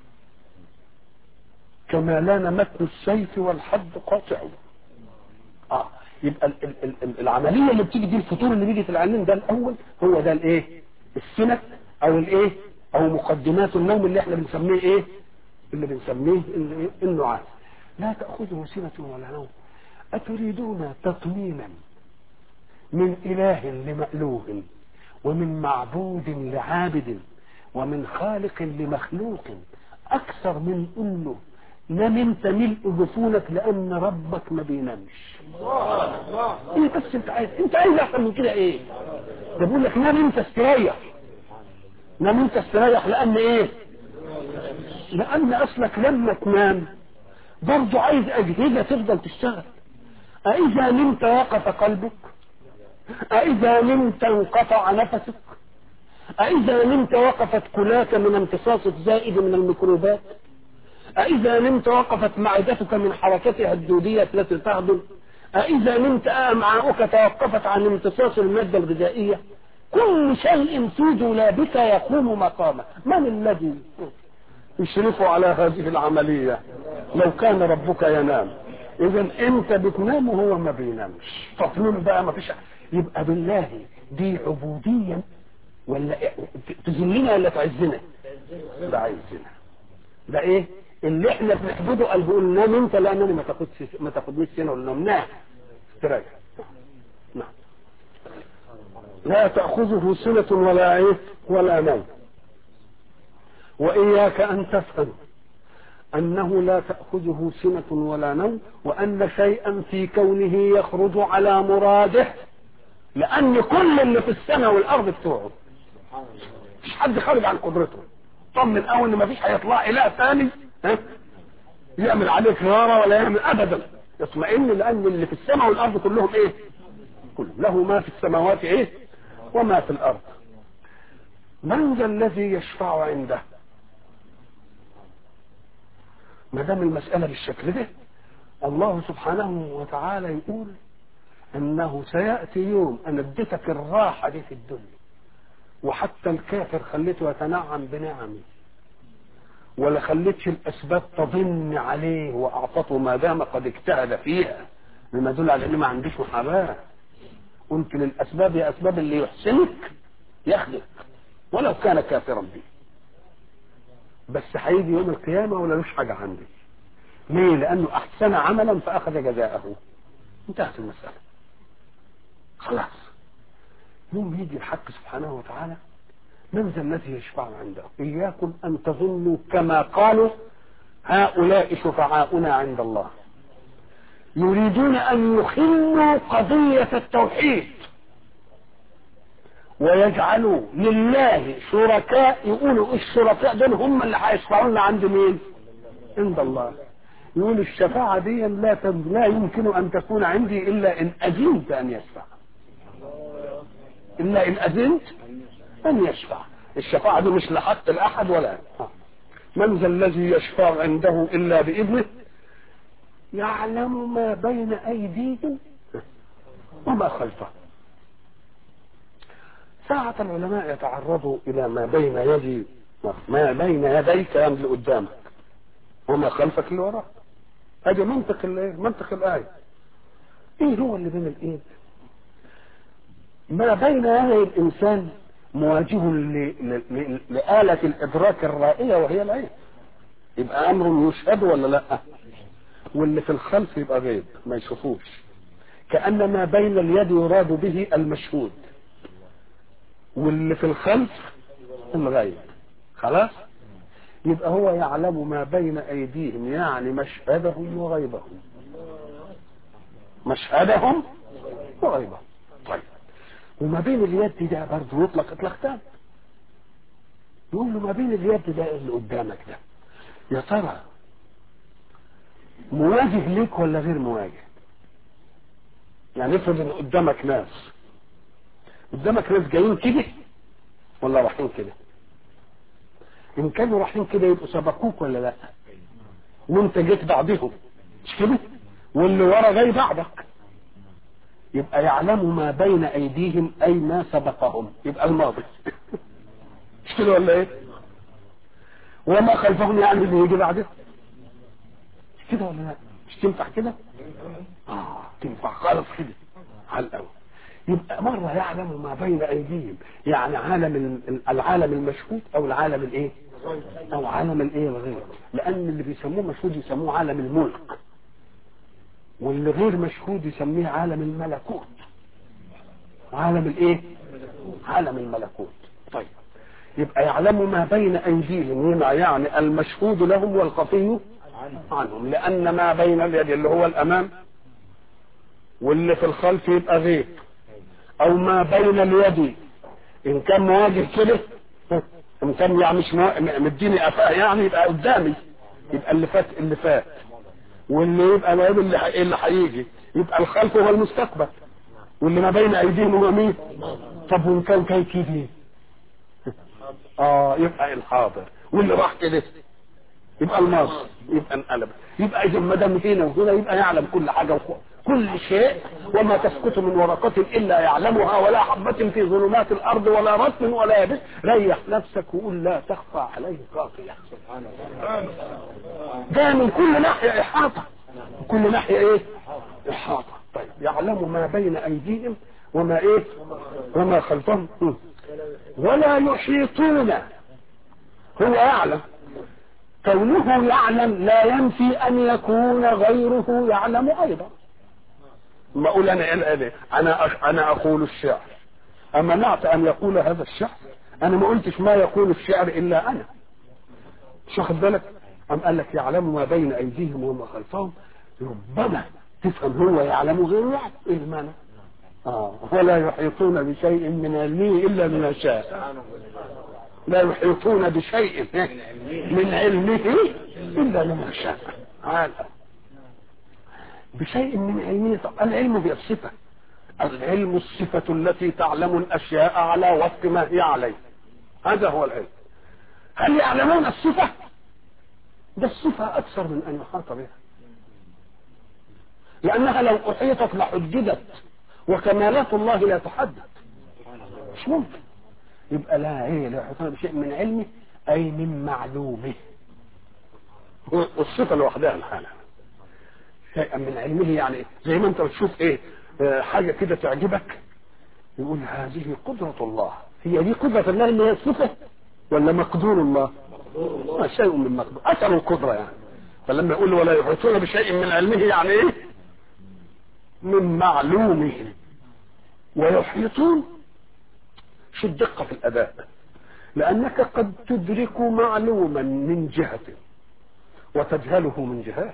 كما لان متن السيف والحد قاطع اه يبقى ال ال ال ال العمليه اللي بتيجي دي الفطور اللي بيجي في العينين ده الاول هو ده الايه السنه او الايه او مقدمات النوم اللي احنا بنسميه ايه اللي بنسميه الإيه؟ النعاس لا تاخذه سنه ولا نوم اتريدون تطمينا من اله لمألوه ومن معبود لعابد ومن خالق لمخلوق اكثر من انه نام انت ملء جفونك لان ربك ما بينامش ايه بس انت عايز انت عايز احسن من كده ايه ده بيقول لك نام انت استريح نام انت استريح لان ايه لان اصلك لما تنام برضه عايز اجهزه تفضل تشتغل أإذا نمت وقف قلبك أإذا نمت انقطع نفسك أإذا نمت وقفت كلاك من امتصاص الزائد من الميكروبات أإذا نمت وقفت معدتك من حركتها الدودية التي تهضم أإذا نمت أمعاؤك توقفت عن امتصاص المادة الغذائية كل شيء في دولابك يقوم مقامه من الذي يشرف على هذه العملية لو كان ربك ينام إذا أنت بتنام وهو ما بينامش تطمين بقى ما فيش يبقى بالله دي عبودية ولا تذلنا ولا تعزنا؟ ده عزنا ده ايه اللي احنا بنحبده قال بيقول نام انت لانني ما تاخدش ما تاخدنيش سنه ولا نام نام استريح نعم لا تاخذه سنه ولا ايه ولا نوم واياك ان تفهم انه لا تاخذه سنه ولا نوم وان شيئا في كونه يخرج على مراده لان كل اللي في السماء والارض بتوعه مش حد خارج عن قدرته طمن قوي ان مفيش هيطلع اله ثاني ها يعمل عليك نارة ولا يعمل ابدا يطمئن لان اللي في السماء والارض كلهم ايه كلهم له ما في السماوات ايه وما في الارض من ذا الذي يشفع عنده ما دام المساله بالشكل ده الله سبحانه وتعالى يقول انه سياتي يوم ان اديتك الراحه دي في الدنيا وحتى الكافر خليته يتنعم بنعمه ولا خليتش الاسباب تضن عليه واعطته ما دام قد اجتهد فيها مما يدل على ان ما عندوش محاباه قلت للاسباب يا اسباب اللي يحسنك ياخدك ولو كان كافرا به بس هيجي يوم القيامه ولا لوش حاجه عندي ليه لانه احسن عملا فاخذ جزاءه انتهت المساله خلاص يوم يجي الحق سبحانه وتعالى من ذا الذي يشفع عنده إياكم أن تظنوا كما قالوا هؤلاء شفعاؤنا عند الله يريدون أن يخلوا قضية التوحيد ويجعلوا لله شركاء يقولوا الشركاء دول هم اللي هيشفعوا لنا عند مين؟ عند الله يقول الشفاعة دي لا لا يمكن أن تكون عندي إلا إن أذنت أن يشفع إلا إن أذنت أن يشفع الشفاعة دي مش لحق الأحد ولا من ذا الذي يشفع عنده إلا بإذنه يعلم ما بين أيديهم وما خلفهم ساعة العلماء يتعرضوا إلى ما بين يدي ما بين يديك يعني اللي قدامك وما خلفك اللي وراك ادي منطق الايه منطق الايه ايه هو اللي بين الايد ما بين يدي الانسان مواجه ل- ل- ل- لآلة الإدراك الرائية وهي العين يبقى أمر يشهد ولا لا واللي في الخلف يبقى غيب ما يشوفوش كأن ما بين اليد يراد به المشهود واللي في الخلف الغيب خلاص يبقى هو يعلم ما بين أيديهم يعني مشهدهم وغيبهم مشهدهم وغيبهم طيب وما بين اليد ده برضه يطلق اطلاق تام يقول له ما بين اليد ده اللي قدامك ده يا ترى مواجه ليك ولا غير مواجه يعني افرض ان قدامك ناس قدامك ناس جايين كده ولا رايحين كده ان كانوا رايحين كده يبقوا سبقوك ولا لا وانت جيت بعدهم مش كده واللي ورا جاي بعدك يبقى يعلم ما بين ايديهم اي ما سبقهم يبقى الماضي مش كده ولا ايه وما خلفهم يعني اللي يجي بعده مش كده ولا لا مش تنفع كده اه تنفع خالص كده على الاول يبقى مرة يعلم ما بين أيديهم يعني عالم ال- العالم المشهود أو العالم الإيه؟ أو عالم الإيه الغير لأن اللي بيسموه مشهود يسموه عالم الملك واللي غير مشهود يسميه عالم الملكوت عالم الإيه؟ عالم الملكوت طيب يبقى يعلم ما بين أيديهم هنا يعني المشهود لهم والخفي عنهم لأن ما بين اليد اللي هو الأمام واللي في الخلف يبقى غيب او ما بين اليد ان كان مواجه كده ان كان يعني مش موا- م- مديني قفاه يعني يبقى قدامي يبقى اللي فات اللي فات واللي يبقى ما اللي ح- اللي هيجي يبقى الخلف هو المستقبل واللي ما بين ايديهم هو مين طب وان كان كان كده اه يبقى الحاضر واللي راح كده يبقى الماضي يبقى انقلب يبقى اذا ما دام هنا وهنا يبقى يعلم كل حاجه وكل كل شيء وما تسقط من ورقة إلا يعلمها ولا حبة في ظلمات الأرض ولا رطب ولا يابس ريح نفسك وقول لا تخفى عليه خافية ده من كل ناحية إحاطة من كل ناحية إيه إحاطة طيب يعلم ما بين أيديهم وما إيه وما خلفهم م. ولا يحيطون هو يعلم كونه يعلم لا ينفي ان يكون غيره يعلم ايضا ما اقول انا انا انا أش- انا اقول الشعر امنعت ان يقول هذا الشعر انا ما قلتش ما يقول الشعر الا انا مش واخد بالك ام قال لك يعلم ما بين ايديهم وما خلفهم ربما تفهم هو يعلم غيره يعلم ايه المعنى اه ولا يحيطون بشيء من علمه الا بما شاء لا يحيطون بشيء من علمه الا بما شاء عالم بشيء من علمه طب العلم بالصفه العلم الصفة التي تعلم الأشياء على وفق ما هي عليه هذا هو العلم هل يعلمون الصفة ده الصفة أكثر من أن يحاط بها لأنها لو أحيطت لحددت وكمالات الله لا تحدد مش ممكن يبقى لا ايه لا يحيطون بشيء من علمه أي من معلومه والصفة لوحدها الحالة شيئا من علمه يعني إيه؟ زي ما انت بتشوف ايه آه، حاجة كده تعجبك يقول هذه قدرة الله هي دي قدرة الله اللي هي الصفة ولا مقدور الله ما شيء من مقدور أثر القدرة يعني فلما يقول ولا يحيطون بشيء من علمه يعني ايه من معلومه ويحيطون شو الدقة في الأداء لأنك قد تدرك معلوما من جهة وتجهله من جهات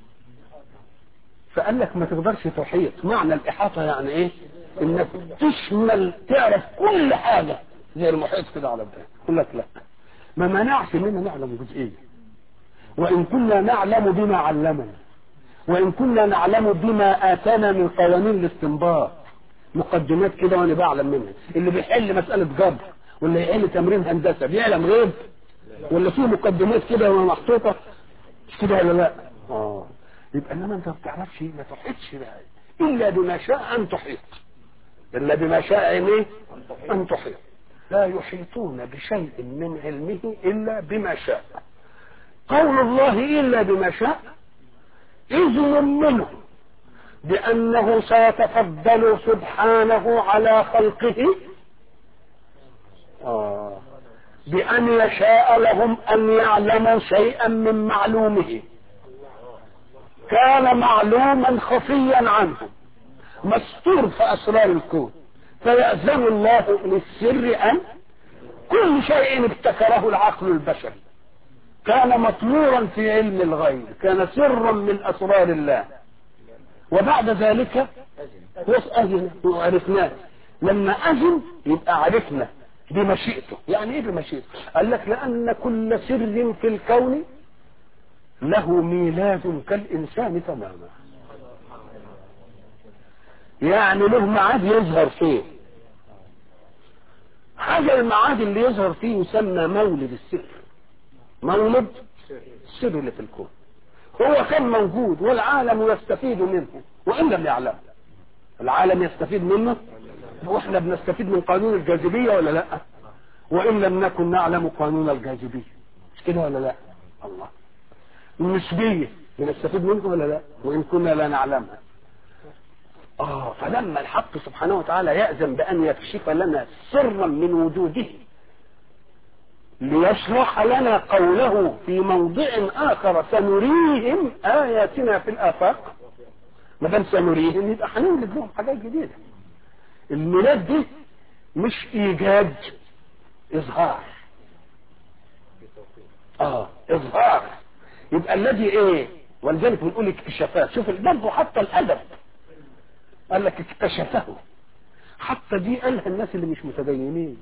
فقال لك ما تقدرش تحيط معنى الإحاطة يعني إيه إنك تشمل تعرف كل حاجة زي المحيط كده على بداية يقول لك لا ما منعش مننا نعلم جزئية وإن كنا نعلم بما علمنا وإن كنا نعلم بما آتانا من قوانين الاستنباط مقدمات كده وأنا بعلم منها اللي بيحل مسألة جبر واللي يحل تمرين هندسة بيعلم غيب ولا فيه مقدمات كده محطوطة مش كده ولا لا؟ اه يبقى انما انت ما بتعرفش ما تحيطش بها الا بما شاء ان تحيط الا بما شاء ان ايه؟ ان تحيط لا يحيطون بشيء من علمه إلا بما شاء قول الله إلا بما شاء إذن منه بأنه سيتفضل سبحانه على خلقه آه بأن يشاء لهم أن يعلموا شيئا من معلومه كان معلوما خفيا عنهم مستور في أسرار الكون فيأذن الله للسر أن كل شيء ابتكره العقل البشري كان مطمورا في علم الغيب كان سرا من أسرار الله وبعد ذلك أذن وعرفناه لما أذن يبقى عرفنا بمشيئته يعني ايه بمشيئته قال لك لأن كل سر في الكون له ميلاد كالإنسان تماما يعني له ميعاد يظهر فيه حاجة الميعاد اللي يظهر فيه يسمى مولد السر مولد السر اللي في الكون هو كان موجود والعالم يستفيد منه وإن لم يعلم العالم يستفيد منه واحنا بنستفيد من قانون الجاذبية ولا لا وإن لم نكن نعلم قانون الجاذبية مش كده ولا لا الله النسبية بنستفيد منه ولا لا وإن كنا لا نعلمها آه فلما الحق سبحانه وتعالى يأذن بأن يكشف لنا سرا من وجوده ليشرح لنا قوله في موضع آخر سنريهم آياتنا في الآفاق ما دام سنريهم يبقى هنولد لهم حاجات جديدة الميلاد دي مش إيجاد إظهار آه إظهار يبقى الذي إيه ولذلك بنقول اكتشافات شوف برضه حتى الأدب قال لك اكتشفه حتى دي قالها الناس اللي مش متدينين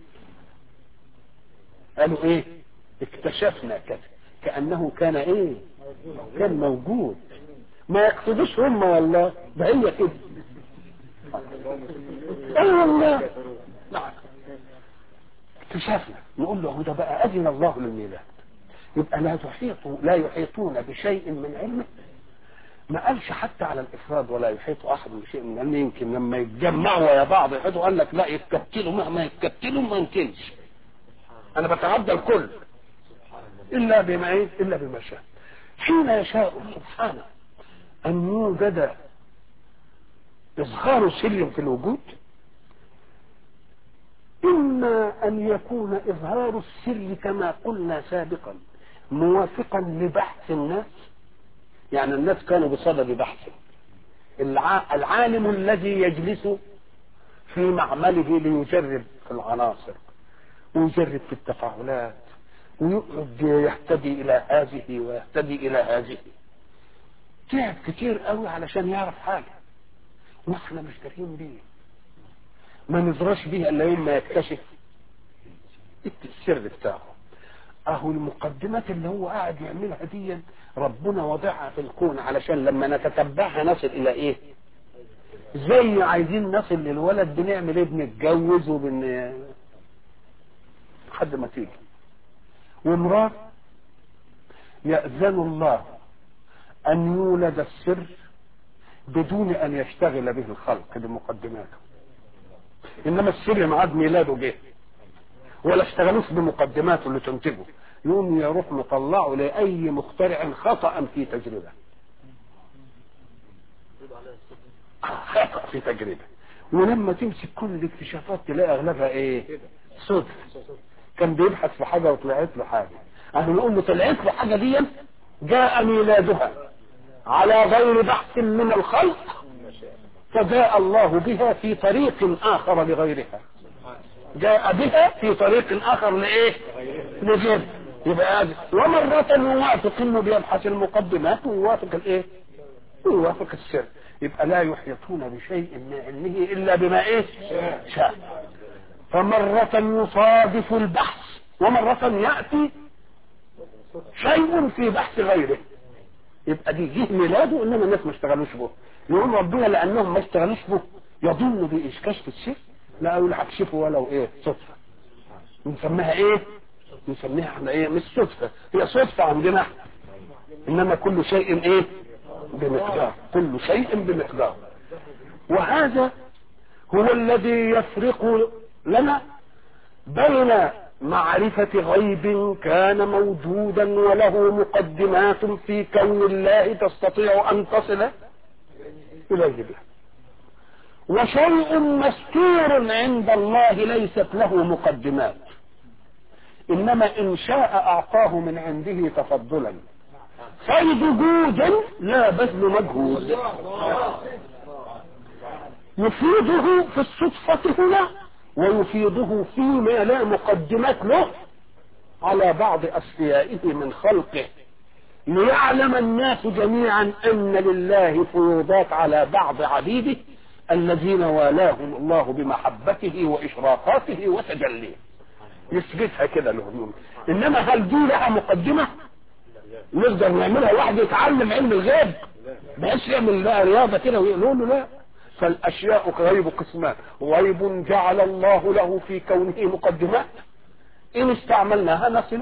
قالوا ايه اكتشفنا كذا كأنه كان ايه كان موجود ما يقصدوش هم والله ده هي كده اي والله نعم اكتشفنا نقول له ده بقى اذن الله للميلاد يبقى لا تحيط لا يحيطون بشيء من علمه ما قالش حتى على الافراد ولا يحيط احد بشيء من علمه يمكن لما يتجمعوا ويا بعض يحيطوا قال لك لا يتكتلوا مهما يتكتلوا ما يمكنش انا بتعدى الكل الا بما ايه الا بما شاء حين يشاء سبحانه ان يوجد اظهار سر في الوجود اما ان يكون اظهار السر كما قلنا سابقا موافقا لبحث الناس يعني الناس كانوا بصدد بحث الع... العالم الذي يجلس في معمله ليجرب في العناصر ويجرب في التفاعلات ويقعد يهتدي الى هذه ويهتدي الى هذه تعب كتير قوي علشان يعرف حاجه واحنا مش دارين بيه ما نزرش بيه الا يوم ما يكتشف السر بتاعه اهو المقدمات اللي هو قاعد يعملها دي ربنا وضعها في الكون علشان لما نتتبعها نصل الى ايه زي عايزين نصل للولد بنعمل ايه بنتجوز وبن لحد ما تيجي وامرأة يأذن الله أن يولد السر بدون أن يشتغل به الخلق بمقدماته إنما السر معاد ميلاده جه ولا اشتغلوش بمقدماته اللي تنتجه يقوم يروح مطلعه لأي مخترع خطأ في تجربة خطأ في تجربة ولما تمسك كل الاكتشافات تلاقي أغلبها إيه صدفة كان بيبحث في حاجة وطلعت له حاجة احنا نقول له طلعت له حاجة دي جاء ميلادها على غير بحث من الخلق فجاء الله بها في طريق آخر لغيرها جاء بها في طريق آخر لإيه لغير يبقى هذا ومرة يوافق انه بيبحث المقدمات ويوافق الايه ويوافق السر يبقى لا يحيطون بشيء من علمه الا بما ايه شاء فمرة يصادف البحث ومرة يأتي شيء في بحث غيره يبقى دي جه ميلاده انما الناس ما اشتغلوش به يقول ربنا لانهم ما اشتغلوش به يظن باشكاش في الشيء لا اقول هكشفه ولو ايه صدفه نسميها ايه نسميها احنا ايه مش صدفه هي صدفه عندنا احنا انما كل شيء ايه بمقدار كل شيء بمقدار وهذا هو الذي يفرق لنا بين معرفة غيب كان موجودا وله مقدمات في كون الله تستطيع أن تصل إليه بها وشيء مستور عند الله ليست له مقدمات إنما إن شاء أعطاه من عنده تفضلا صيد جود لا بذل مجهود يفيده في الصدفة هنا ويفيده فيما لا مقدمات له على بعض أصفيائه من خلقه ليعلم الناس جميعا أن لله فيوضات على بعض عبيده الذين والاهم الله بمحبته وإشراقاته وتجليه يثبتها كده لهم إنما هل دي لها مقدمة نقدر نعملها واحد يتعلم علم الغيب بس يعمل بقى رياضة كده ويقولوا له لا فالأشياء غيب قسمان غيب جعل الله له في كونه مقدمات إن استعملناها نصل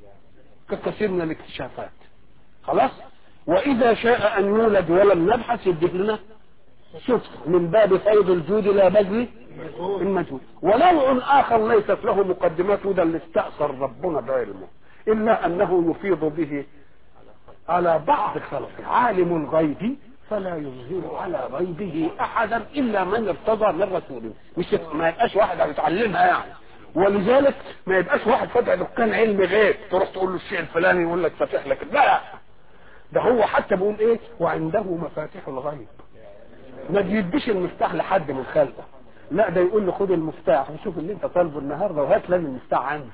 ككثير من الاكتشافات خلاص وإذا شاء أن يولد ولم نبحث يديه لنا صدق من باب فيض الجود لا بذل المجهود ونوع آخر ليست له مقدمات وده اللي استأثر ربنا بعلمه إلا أنه يفيض به على بعض خلقه عالم الغيب فلا يظهر على غيبه احدا الا من ارتضى من رسوله مش ما يبقاش واحد هيتعلمها يعني ولذلك ما يبقاش واحد فاتح دكان علم غيب تروح تقول له الشيء الفلاني يقول لك فاتح لك لا ده هو حتى بيقول ايه وعنده مفاتيح الغيب ما بيديش المفتاح لحد من خلقه لا ده يقول له خد المفتاح وشوف اللي انت طالبه النهارده وهات لنا المفتاح عندك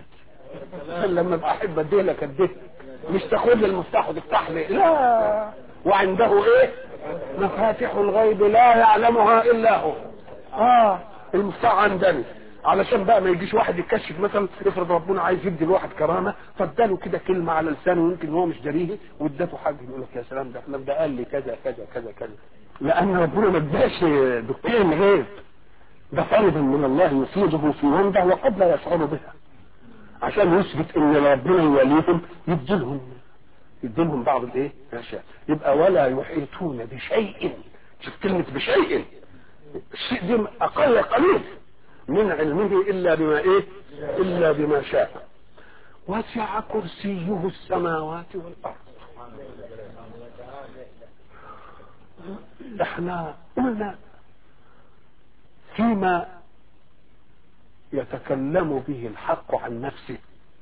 لما ابقى احب اديه لك اديه مش تاخد لي المفتاح وتفتح لي لا وعنده ايه مفاتيح الغيب لا يعلمها الا هو اه المفتاح عندنا علشان بقى ما يجيش واحد يكشف مثلا افرض ربنا عايز يدي الواحد كرامه فاداله كده كلمه على لسانه ويمكن هو مش جريه وادته حاجه يقول لك يا سلام ده احنا ده قال لي كذا كذا كذا كذا لان ربنا ما اداش دكتور غيب ده فرض من الله يفيده في عنده وقد لا يشعر بها عشان يثبت ان ربنا يوليهم يديلهم يديلهم بعض الايه الاشياء يبقى ولا يحيطون بشيء شوف كلمه بشيء الشيء دي اقل قليل من علمه الا بما ايه الا بما شاء وسع كرسيه السماوات والارض احنا قلنا فيما يتكلم به الحق عن نفسه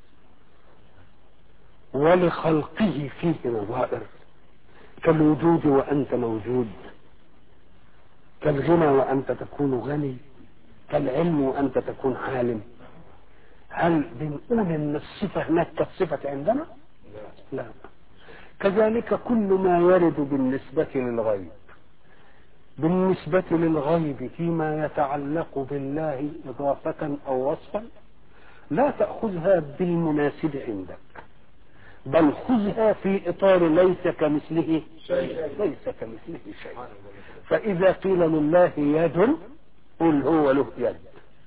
ولخلقه فيه نظائر كالوجود وانت موجود كالغنى وانت تكون غني كالعلم وانت تكون عالم هل بنقول ان الصفه هناك كالصفه عندنا لا كذلك كل ما يرد بالنسبه للغيب بالنسبة للغيب فيما يتعلق بالله إضافة أو وصفا لا تأخذها بالمناسب عندك بل خذها في إطار ليس كمثله شيء ليس كمثله شيء فإذا قيل لله يد قل هو له يد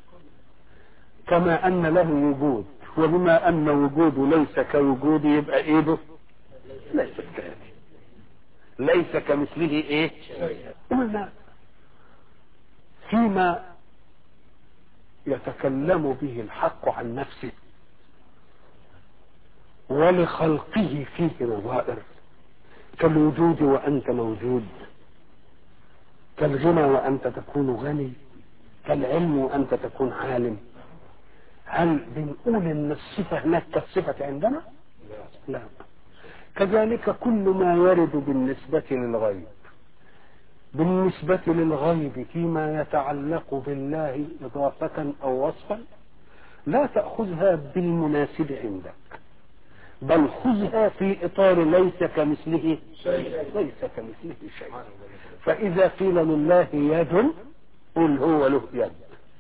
كما أن له وجود وبما أن وجوده ليس كوجود يبقى إيده ليست كهذه ليس كمثله ايه قلنا فيما يتكلم به الحق عن نفسه ولخلقه فيه نظائر كالوجود وانت موجود كالغنى وانت تكون غني كالعلم وانت تكون عالم هل بنقول ان الصفه هناك كالصفه عندنا لا كذلك كل ما يرد بالنسبة للغيب بالنسبة للغيب فيما يتعلق بالله إضافة أو وصفا لا تأخذها بالمناسب عندك بل خذها في إطار ليس كمثله شيء ليس كمثله شيء فإذا قيل لله يد قل هو له يد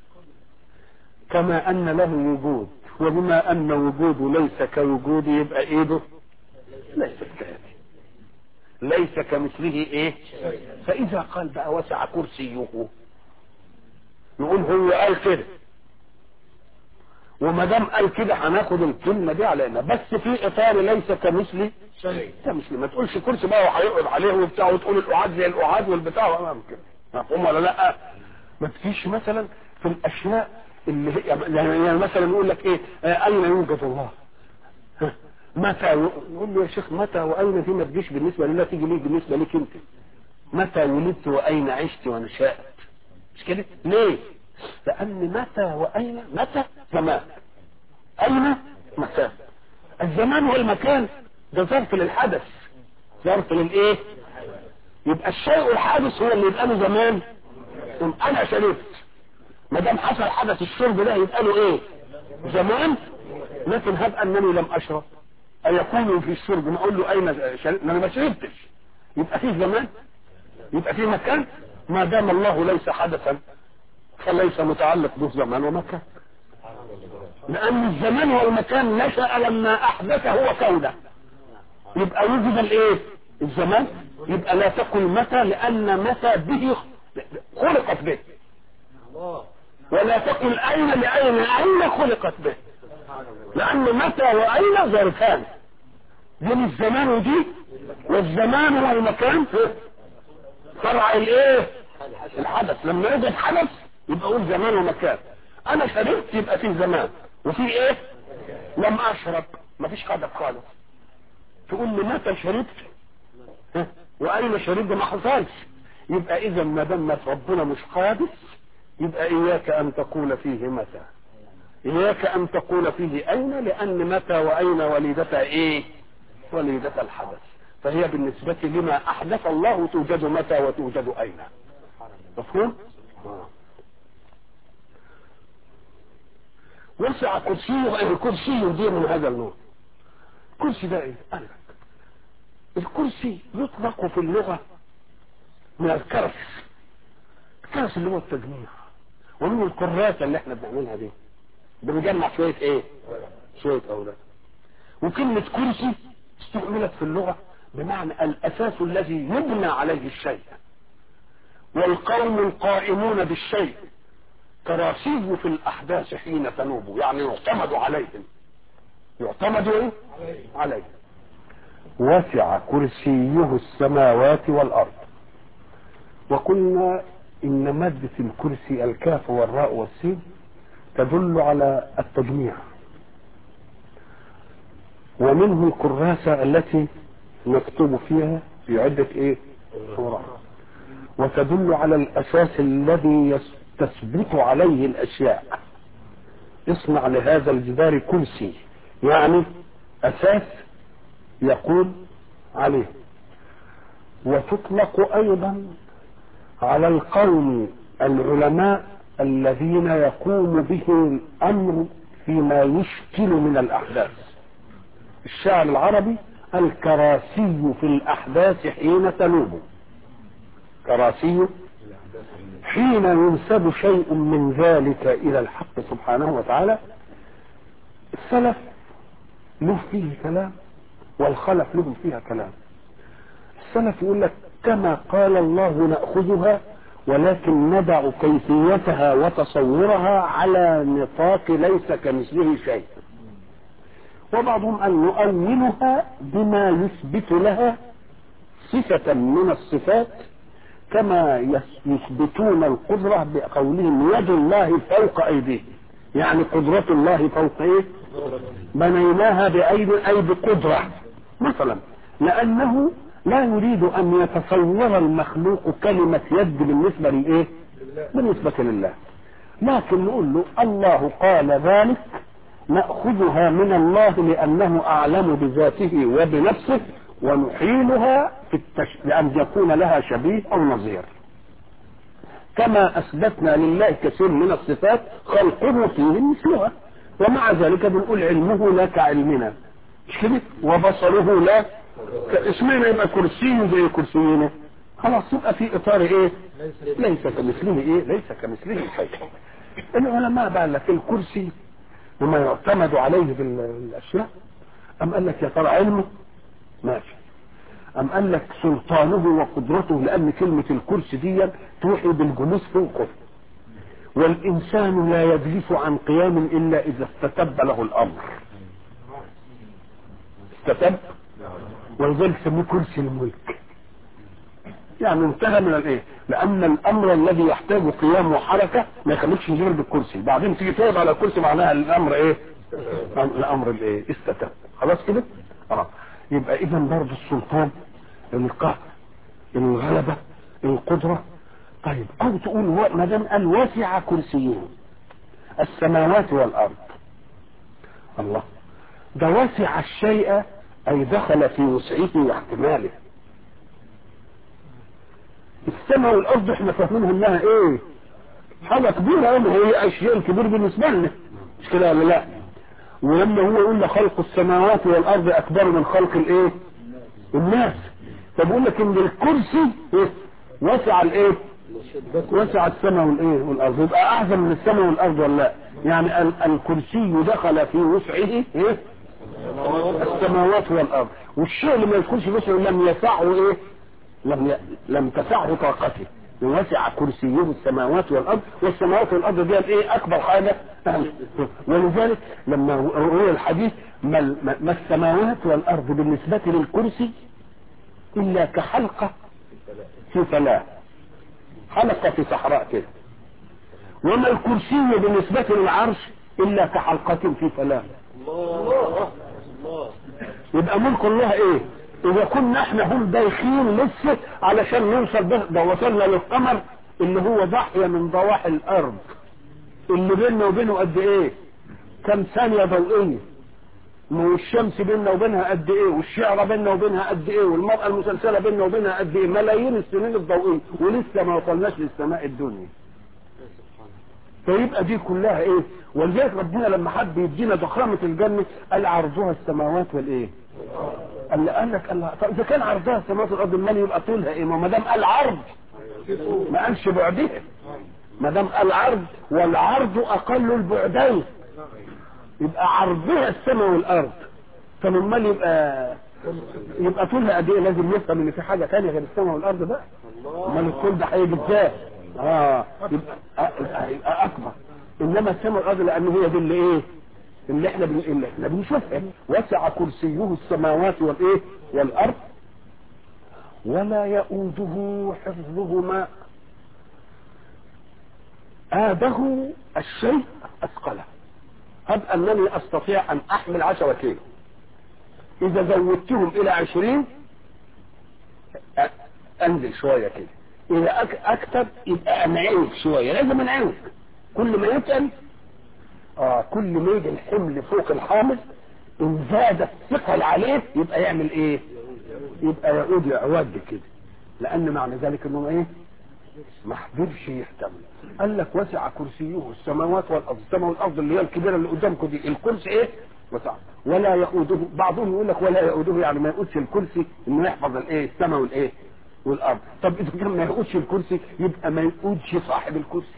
كما أن له وجود وبما أن وجوده ليس كوجود يبقى إيده ليست كهذه ليس كمثله ايه فاذا قال بقى وسع كرسيه نقول هو قال كده وما دام قال كده هناخد الكلمه دي علينا بس في اطار ليس كمثلي شيء كمثلي ما تقولش كرسي بقى وهيقعد عليه وبتاع وتقول القعاد زي القعاد والبتاع وامام كده مفهوم ولا لا ما تجيش مثلا في الاشياء اللي هي يعني يعني مثلا يقول لك ايه آه، اين يوجد الله ها، متى يقول له يا شيخ متى واين دي ما تجيش بالنسبه لله تيجي ليه بالنسبه ليك انت متى ولدت واين عشت ونشأت مش كده ليه لان متى واين متى زمان اين مكان الزمان والمكان ده ظرف للحدث ظرف للايه يبقى الشيء الحادث هو اللي يبقى له زمان انا شربت ما دام حصل حدث الشرب ده يبقى له ايه زمان لكن هب انني لم اشرب ايكون في الشرب نقول له اين شربت ما انا ما شربتش يبقى فيه زمان يبقى فيه مكان ما دام الله ليس حدثا فليس متعلق به زمان ومكان لان الزمان والمكان نشأ لما احدث هو كونه يبقى وجد الايه الزمان يبقى لا تقل متى لان متى به خلقت به ولا تقل اين لاين اين خلقت به لان متى واين ظرفان دين الزمان ودي والزمان والمكان فرع الايه الحدث لما يوجد حدث يبقى اقول زمان ومكان انا شربت يبقى في زمان وفي ايه لم اشرب مفيش حدث خالص تقول لي متى شربت ها؟ واين شربت ما حصلش يبقى اذا ما دام ربنا مش حادث يبقى اياك ان تقول فيه متى اياك ان تقول فيه اين لان متى واين وليدة ايه وليدة الحدث فهي بالنسبة لما احدث الله توجد متى وتوجد اين مفهوم آه. وسع كرسيه الكرسي دي من هذا النوع الكرسي ده ايه قال لك الكرسي يطلق في اللغة من الكرس الكرس اللي هو التجميع ومن الكراسة اللي احنا بنعملها دي بنجمع شوية ايه شوية اولاد وكلمة كرسي استعملت في اللغة بمعنى الاساس الذي يبنى عليه الشيء والقوم القائمون بالشيء كراسيه في الاحداث حين تنوب يعني يعتمد عليهم يعتمد ايه عليهم وسع كرسيه السماوات والأرض وقلنا إن مادة الكرسي الكاف والراء والسين تدل على التجميع ومنه الكراسة التي نكتب فيها في عدة ايه صورة وتدل على الأساس الذي يس- تثبت عليه الأشياء اصنع لهذا الجدار كرسي يعني أساس يقول عليه وتطلق ايضا على القوم العلماء الذين يقوم به الامر فيما يشكل من الاحداث الشعر العربي الكراسي في الاحداث حين تنوب كراسي حين ينسب شيء من ذلك الى الحق سبحانه وتعالى السلف له فيه كلام والخلف لهم فيها كلام السلف يقول لك كما قال الله نأخذها ولكن ندع كيفيتها وتصورها على نطاق ليس كمثله شيء وبعضهم أن نؤولها بما يثبت لها صفة من الصفات كما يس- يثبتون القدرة بقولهم يد الله فوق أيديهم يعني قدرة الله فوق إيه بنيناها بأيد أي بقدرة مثلا لأنه لا يريد أن يتصور المخلوق كلمة يد بالنسبة لإيه بالنسبة لله لكن نقول له الله قال ذلك نأخذها من الله لأنه أعلم بذاته وبنفسه ونحيلها في التش... لأن يكون لها شبيه أو نظير كما أثبتنا لله كثير من الصفات خلقه فيه مثلها ومع ذلك بنقول علمه لا كعلمنا مش كده وبصره لا اسمنا يبقى كرسي زي كرسينا خلاص يبقى في اطار ايه ليس كمثله ايه ليس كمثله شيء العلماء بقى لك الكرسي وما يعتمد عليه بالاشياء ام قال لك يا ترى علمه ماشي ام قال لك سلطانه وقدرته لان كلمه الكرسي دي توحي بالجلوس فوقه والإنسان لا يجلس عن قيام إلا إذا استتب له الأمر استتب ولذلك سموه كرسي الملك يعني انتهى من الايه لان الامر الذي يحتاج قيام وحركه ما يخليكش غير بالكرسي بعدين تيجي تقعد على الكرسي معناها الامر ايه الامر الايه استتب خلاص كده اه يبقى اذا برضه السلطان القهر الغلبه القدره طيب او تقول هو ما دام قال وسع كرسيه السماوات والارض الله ده وسع الشيء اي دخل في وسعه واحتماله السماء والارض احنا فاهمينها انها ايه حاجه كبيره قوي هي اشياء كبير بالنسبه لنا مش كده ولا لا ولما هو يقول خلق السماوات والارض اكبر من خلق الايه الناس طب يقول لك ان الكرسي إيه؟ وسع الايه وسع السماء والايه والارض يبقى اعظم من السماء والارض ولا لا يعني ال- الكرسي دخل في وسعه ايه السماوات والارض والشيء اللي ما يدخلش وسعه لم يسعه ايه لم ي... لم تسعه طاقته وسع كرسيه السماوات والارض والسماوات والارض دي ايه اكبر حاجه ولذلك لما هو الحديث ما, ال- ما ما السماوات والارض بالنسبه للكرسي الا كحلقه في فلاة حلقه في صحراء كده وما الكرسي بالنسبه للعرش الا كحلقه في فلاة يبقى ملك الله ايه اذا كنا احنا هم دايخين لسه علشان نوصل به ده وصلنا للقمر اللي هو ضاحية من ضواحي الارض اللي بيننا وبينه قد ايه كم ثانية ضوئية والشمس بيننا وبينها قد ايه والشعرة بيننا وبينها قد ايه والمرأة المسلسلة بيننا وبينها قد ايه ملايين السنين الضوئية ولسه ما وصلناش للسماء الدنيا فيبقى دي كلها ايه ولذلك ربنا لما حب يدينا ضخامة الجنة قال عرضها السماوات والايه قال قال لك قال طب اذا كان عرضها السماوات والارض امال يبقى طولها ايه ما دام قال عرض ما قالش بعدها ما دام قال عرض والعرض اقل البعدين يبقى عرضها السماء والارض طب امال يبقى يبقى طولها قد ايه لازم نفهم ان في حاجه ثانيه غير السماء والارض بقى امال الطول ده هيجي ازاي اه يبقى يبقى يبقى اكبر انما السماء والارض لان هي دي اللي ايه اللي احنا بن... اللي احنا بنشوفها وسع كرسيه السماوات والايه والارض ولا يؤوده حفظهما آده الشيء أثقله هب أنني أستطيع أن أحمل عشرة كيلو إذا زودتهم إلى عشرين أ- أنزل شوية كده إذا أك- أكتب يبقى أنعوك شوية لازم أنعوك كل ما يتقل آه كل ما يجي الحمل فوق الحامل إن زاد الثقل عليه يبقى يعمل إيه؟ يبقى يعود يعود كده لأن معنى ذلك إنه إيه؟ ما قدرش يحتمل قال لك وسع كرسيه السماوات والارض السماء والارض اللي هي الكبيره اللي قدامكم دي الكرسي ايه وسع ولا يؤوده بعضهم يقول لك ولا يؤوده يعني ما يقودش الكرسي انه يحفظ الايه السماء والايه والارض طب اذا كان ما يقودش الكرسي يبقى ما يقودش صاحب الكرسي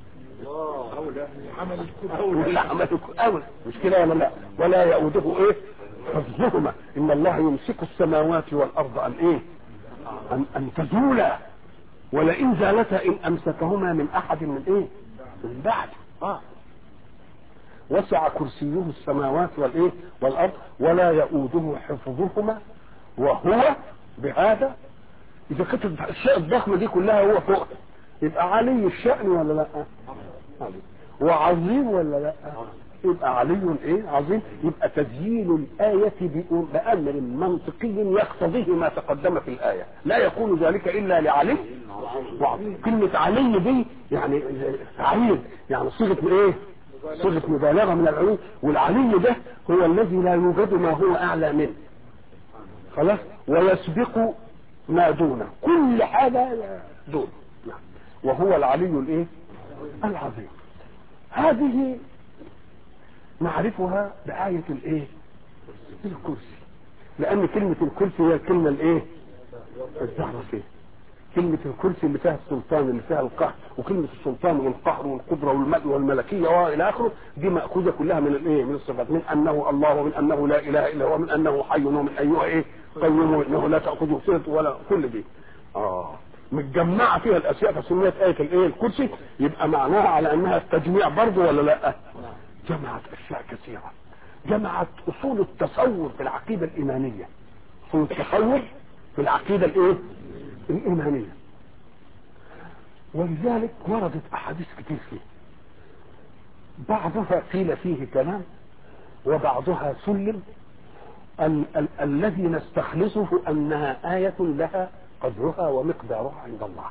ولا عمل الكرسي اولى مش كده ولا لا ولا يؤوده ايه حفظهما ان الله يمسك السماوات والارض ان ايه ان ان تزولا ولئن زالتا ان امسكهما من احد من ايه من بعد اه وسع كرسيه السماوات والايه والارض ولا يؤوده حفظهما وهو بهذا اذا كانت الاشياء الضخمه دي كلها هو فوق يبقى علي الشأن ولا لا علي. وعظيم ولا لا يبقى علي ايه عظيم يبقى تزيين الآية بأ- بأمر منطقي يقتضيه ما تقدم في الآية لا يكون ذلك إلا لعلي وعظيم كلمة علي دي يعني تعيين يعني صيغة ايه صيغة مبالغة من العلو والعلي ده هو الذي لا يوجد ما هو أعلى منه خلاص ويسبق ما دونه كل حاجة دون نعم. وهو العلي الايه العظيم هذه نعرفها بآية الايه الكرسي لأن كلمة الكرسي هي الكلمة الايه الزهرة فيه كلمة الكرسي اللي فيها السلطان اللي فيها القهر وكلمة السلطان والقهر والقدرة والملء والملكية وإلى آخره دي مأخوذة كلها من الإيه؟ من الصفات من أنه الله ومن أنه لا إله إلا هو ومن أنه حي ومن أيها إيه؟ قيوم وإنه لا تأخذه سنة ولا كل دي. آه متجمعة فيها الأشياء فسميت آية الإيه؟ الكرسي يبقى معناها على أنها التجميع برضه ولا لا؟ جمعت أشياء كثيرة. جمعت أصول التصور في العقيدة الإيمانية. أصول التصور في العقيدة الإيه؟ الإيمانية ولذلك وردت أحاديث كتير فيه بعضها قيل فيه كلام وبعضها سلم ال- ال- الذي نستخلصه أنها آية لها قدرها ومقدارها عند الله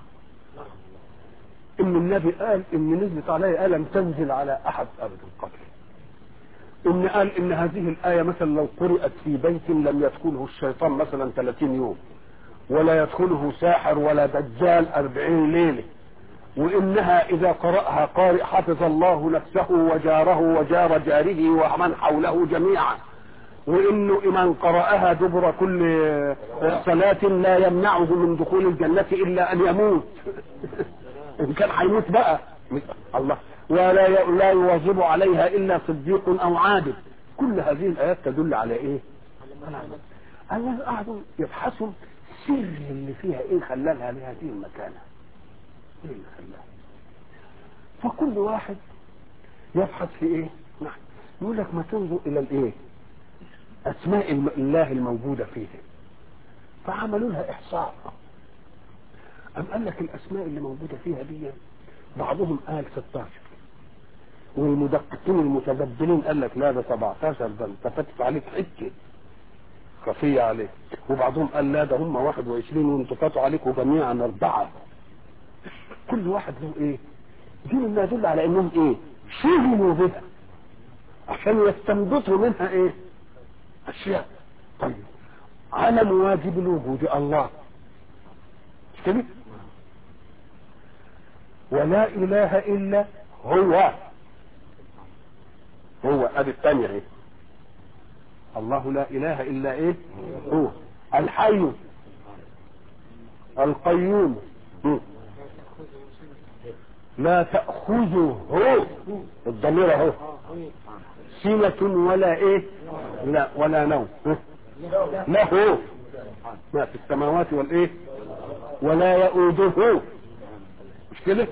إن النبي قال إن نزلت عليه آية لم تنزل على أحد أبدا قبل إن قال إن هذه الآية مثلا لو قرأت في بيت لم يدخله الشيطان مثلا 30 يوم ولا يدخله ساحر ولا دجال أربعين ليلة وإنها إذا قرأها قارئ حفظ الله نفسه وجاره وجار جاره ومن حوله جميعا وإنه من قرأها دبر كل صلاة لا يمنعه من دخول الجنة إلا أن يموت إن كان هيموت بقى الله ولا ي- لا يواظب عليها إلا صديق أو عابد كل هذه الآيات تدل على إيه؟ على الناس قعدوا يبحثوا سر اللي فيها إيه خلالها لهذه المكانة إيه اللي خلاها فكل واحد يبحث في إيه؟ نعم يقول لك ما تنظر إلى الإيه؟ أسماء الم- الله الموجودة فيه فعملوا لها إحصاء أم قال لك الأسماء اللي موجودة فيها دي بعضهم قال 16 والمدققين المتبدلين قال لك لا ده 17 ده انت فاتت عليك حته خفية عليك وبعضهم قال لا ده هم 21 وانتوا فاتوا عليكم جميعا أربعة كل واحد له إيه؟ دي ما يدل على إنهم إيه؟ شغلوا بها عشان يستنبطوا منها إيه؟ أشياء طيب علم واجب الوجود الله مش كده؟ ولا إله إلا هو هو ادي الثانية ايه الله لا اله الا ايه هو الحي القيوم م. لا تأخذه هو الضمير اهو سنة ولا ايه لا ولا نوم م. له ما في السماوات والايه ولا يؤوده مش كده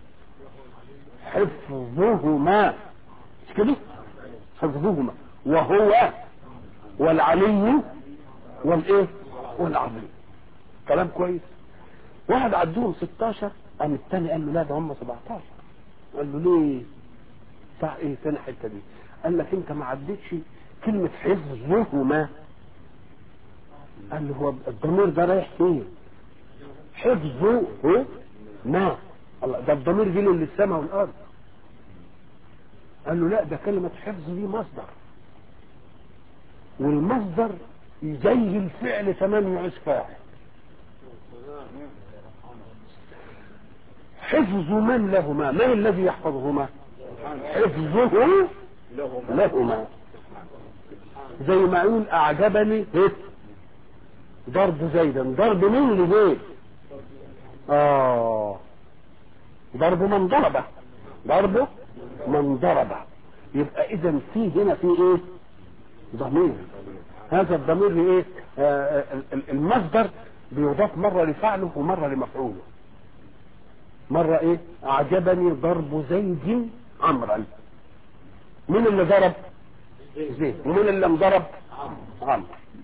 حفظهما مش كده حفظهما وهو والعلي والايه والعظيم كلام كويس واحد عدوهم 16 قام الثاني قال له لا ده هم 17 قال له ليه بتاع ايه فين الحته دي قال لك انت ما عدتش كلمه حفظهما قال له هو الضمير ده رايح فين حفظه ما الله ده الضمير دي للسماء والارض قال له لا ده كلمة حفظ دي مصدر والمصدر زي الفعل تمام يعيش فاعل حفظ من لهما من الذي يحفظهما حفظه لهما زي ما يقول اعجبني إيه؟ ضرب زيدا ضرب مين لزيد اه ضرب من ضربه ضربه من ضربه يبقى اذا في هنا في ايه ضمير هذا الضمير ايه آه ال- المصدر بيضاف مرة لفعله ومرة لمفعوله مرة ايه اعجبني ضرب زيد عمرا مين اللي ضرب زيد ومين اللي انضرب عمرو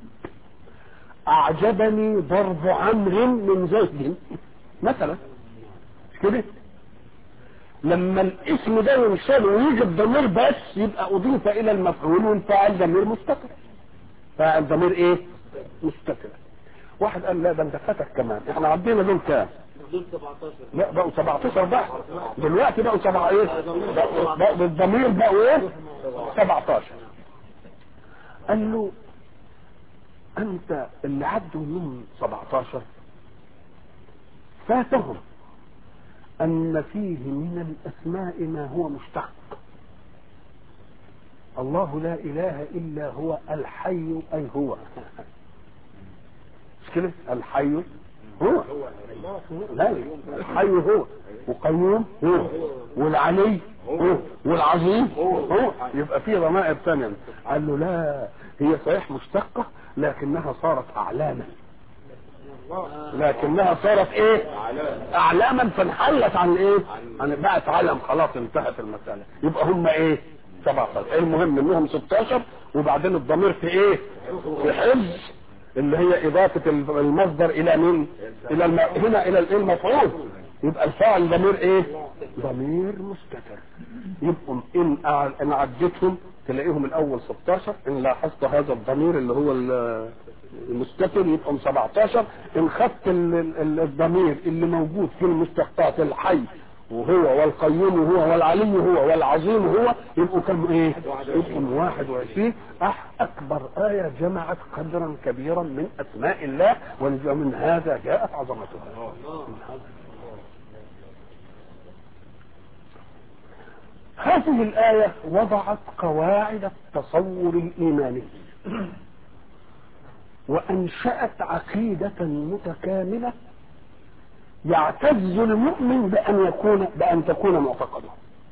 اعجبني ضرب عمرو من زيد مثلا مش كده لما الاسم ده ينشال ويجي الضمير بس يبقى اضيف الى المفعول والفاعل ضمير مستتر فاعل ضمير ايه مستتر واحد قال لا ده انت فاتك كمان احنا عدينا دول كام دول 17 لا بقوا 17 بقى دلوقتي بقوا سبعة ايه بقوا بقوا بالضمير بقوا ايه 17 قال له انت اللي عدوا منهم 17 فاتهم ان فيه من الاسماء ما هو مشتق الله لا اله الا هو الحي اي هو مش كده الحي هو لا الحي هو وقيوم هو والعلي هو والعظيم هو يبقى في ضمائر ثانيه قال له لا هي صحيح مشتقه لكنها صارت اعلاما لكنها صارت ايه اعلاما فانحلت عن ايه عن بقت علم خلاص انتهت المساله يبقى هم ايه 17 المهم انهم 16 وبعدين الضمير في ايه في حفظ اللي هي اضافه المصدر الى مين الى الم... هنا الى الايه المفعول يبقى الفاعل ضمير ايه ضمير مستتر يبقوا ان أع- ان عدتهم تلاقيهم الاول 16 ان لاحظت هذا الضمير اللي هو ال- المستتر يبقوا 17 ان خدت ال- ال- الضمير اللي موجود في المستقطعات الحي وهو والقيوم هو والعلي هو والعظيم هو يبقوا كم ايه يبقوا 21 أح اكبر آية جمعت قدرا كبيرا من اسماء الله ومن هذا جاءت عظمتها من هذا هذه الآية وضعت قواعد التصور الإيماني وأنشأت عقيدة متكاملة يعتز المؤمن بأن يكون بأن تكون معتقده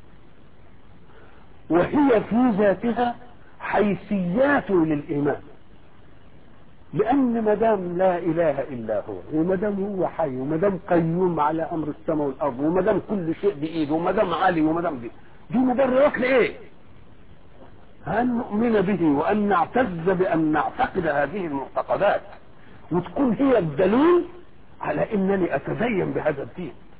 وهي في ذاتها حيثيات للإيمان لأن ما دام لا إله إلا هو وما دام هو حي وما دام قيوم على أمر السماء والأرض وما دام كل شيء بإيده وما دام عالي وما دام دي دي مبررات لإيه؟ أن نؤمن به وأن نعتز بأن نعتقد هذه المعتقدات وتكون هي الدليل على أنني أتدين بهذا الدين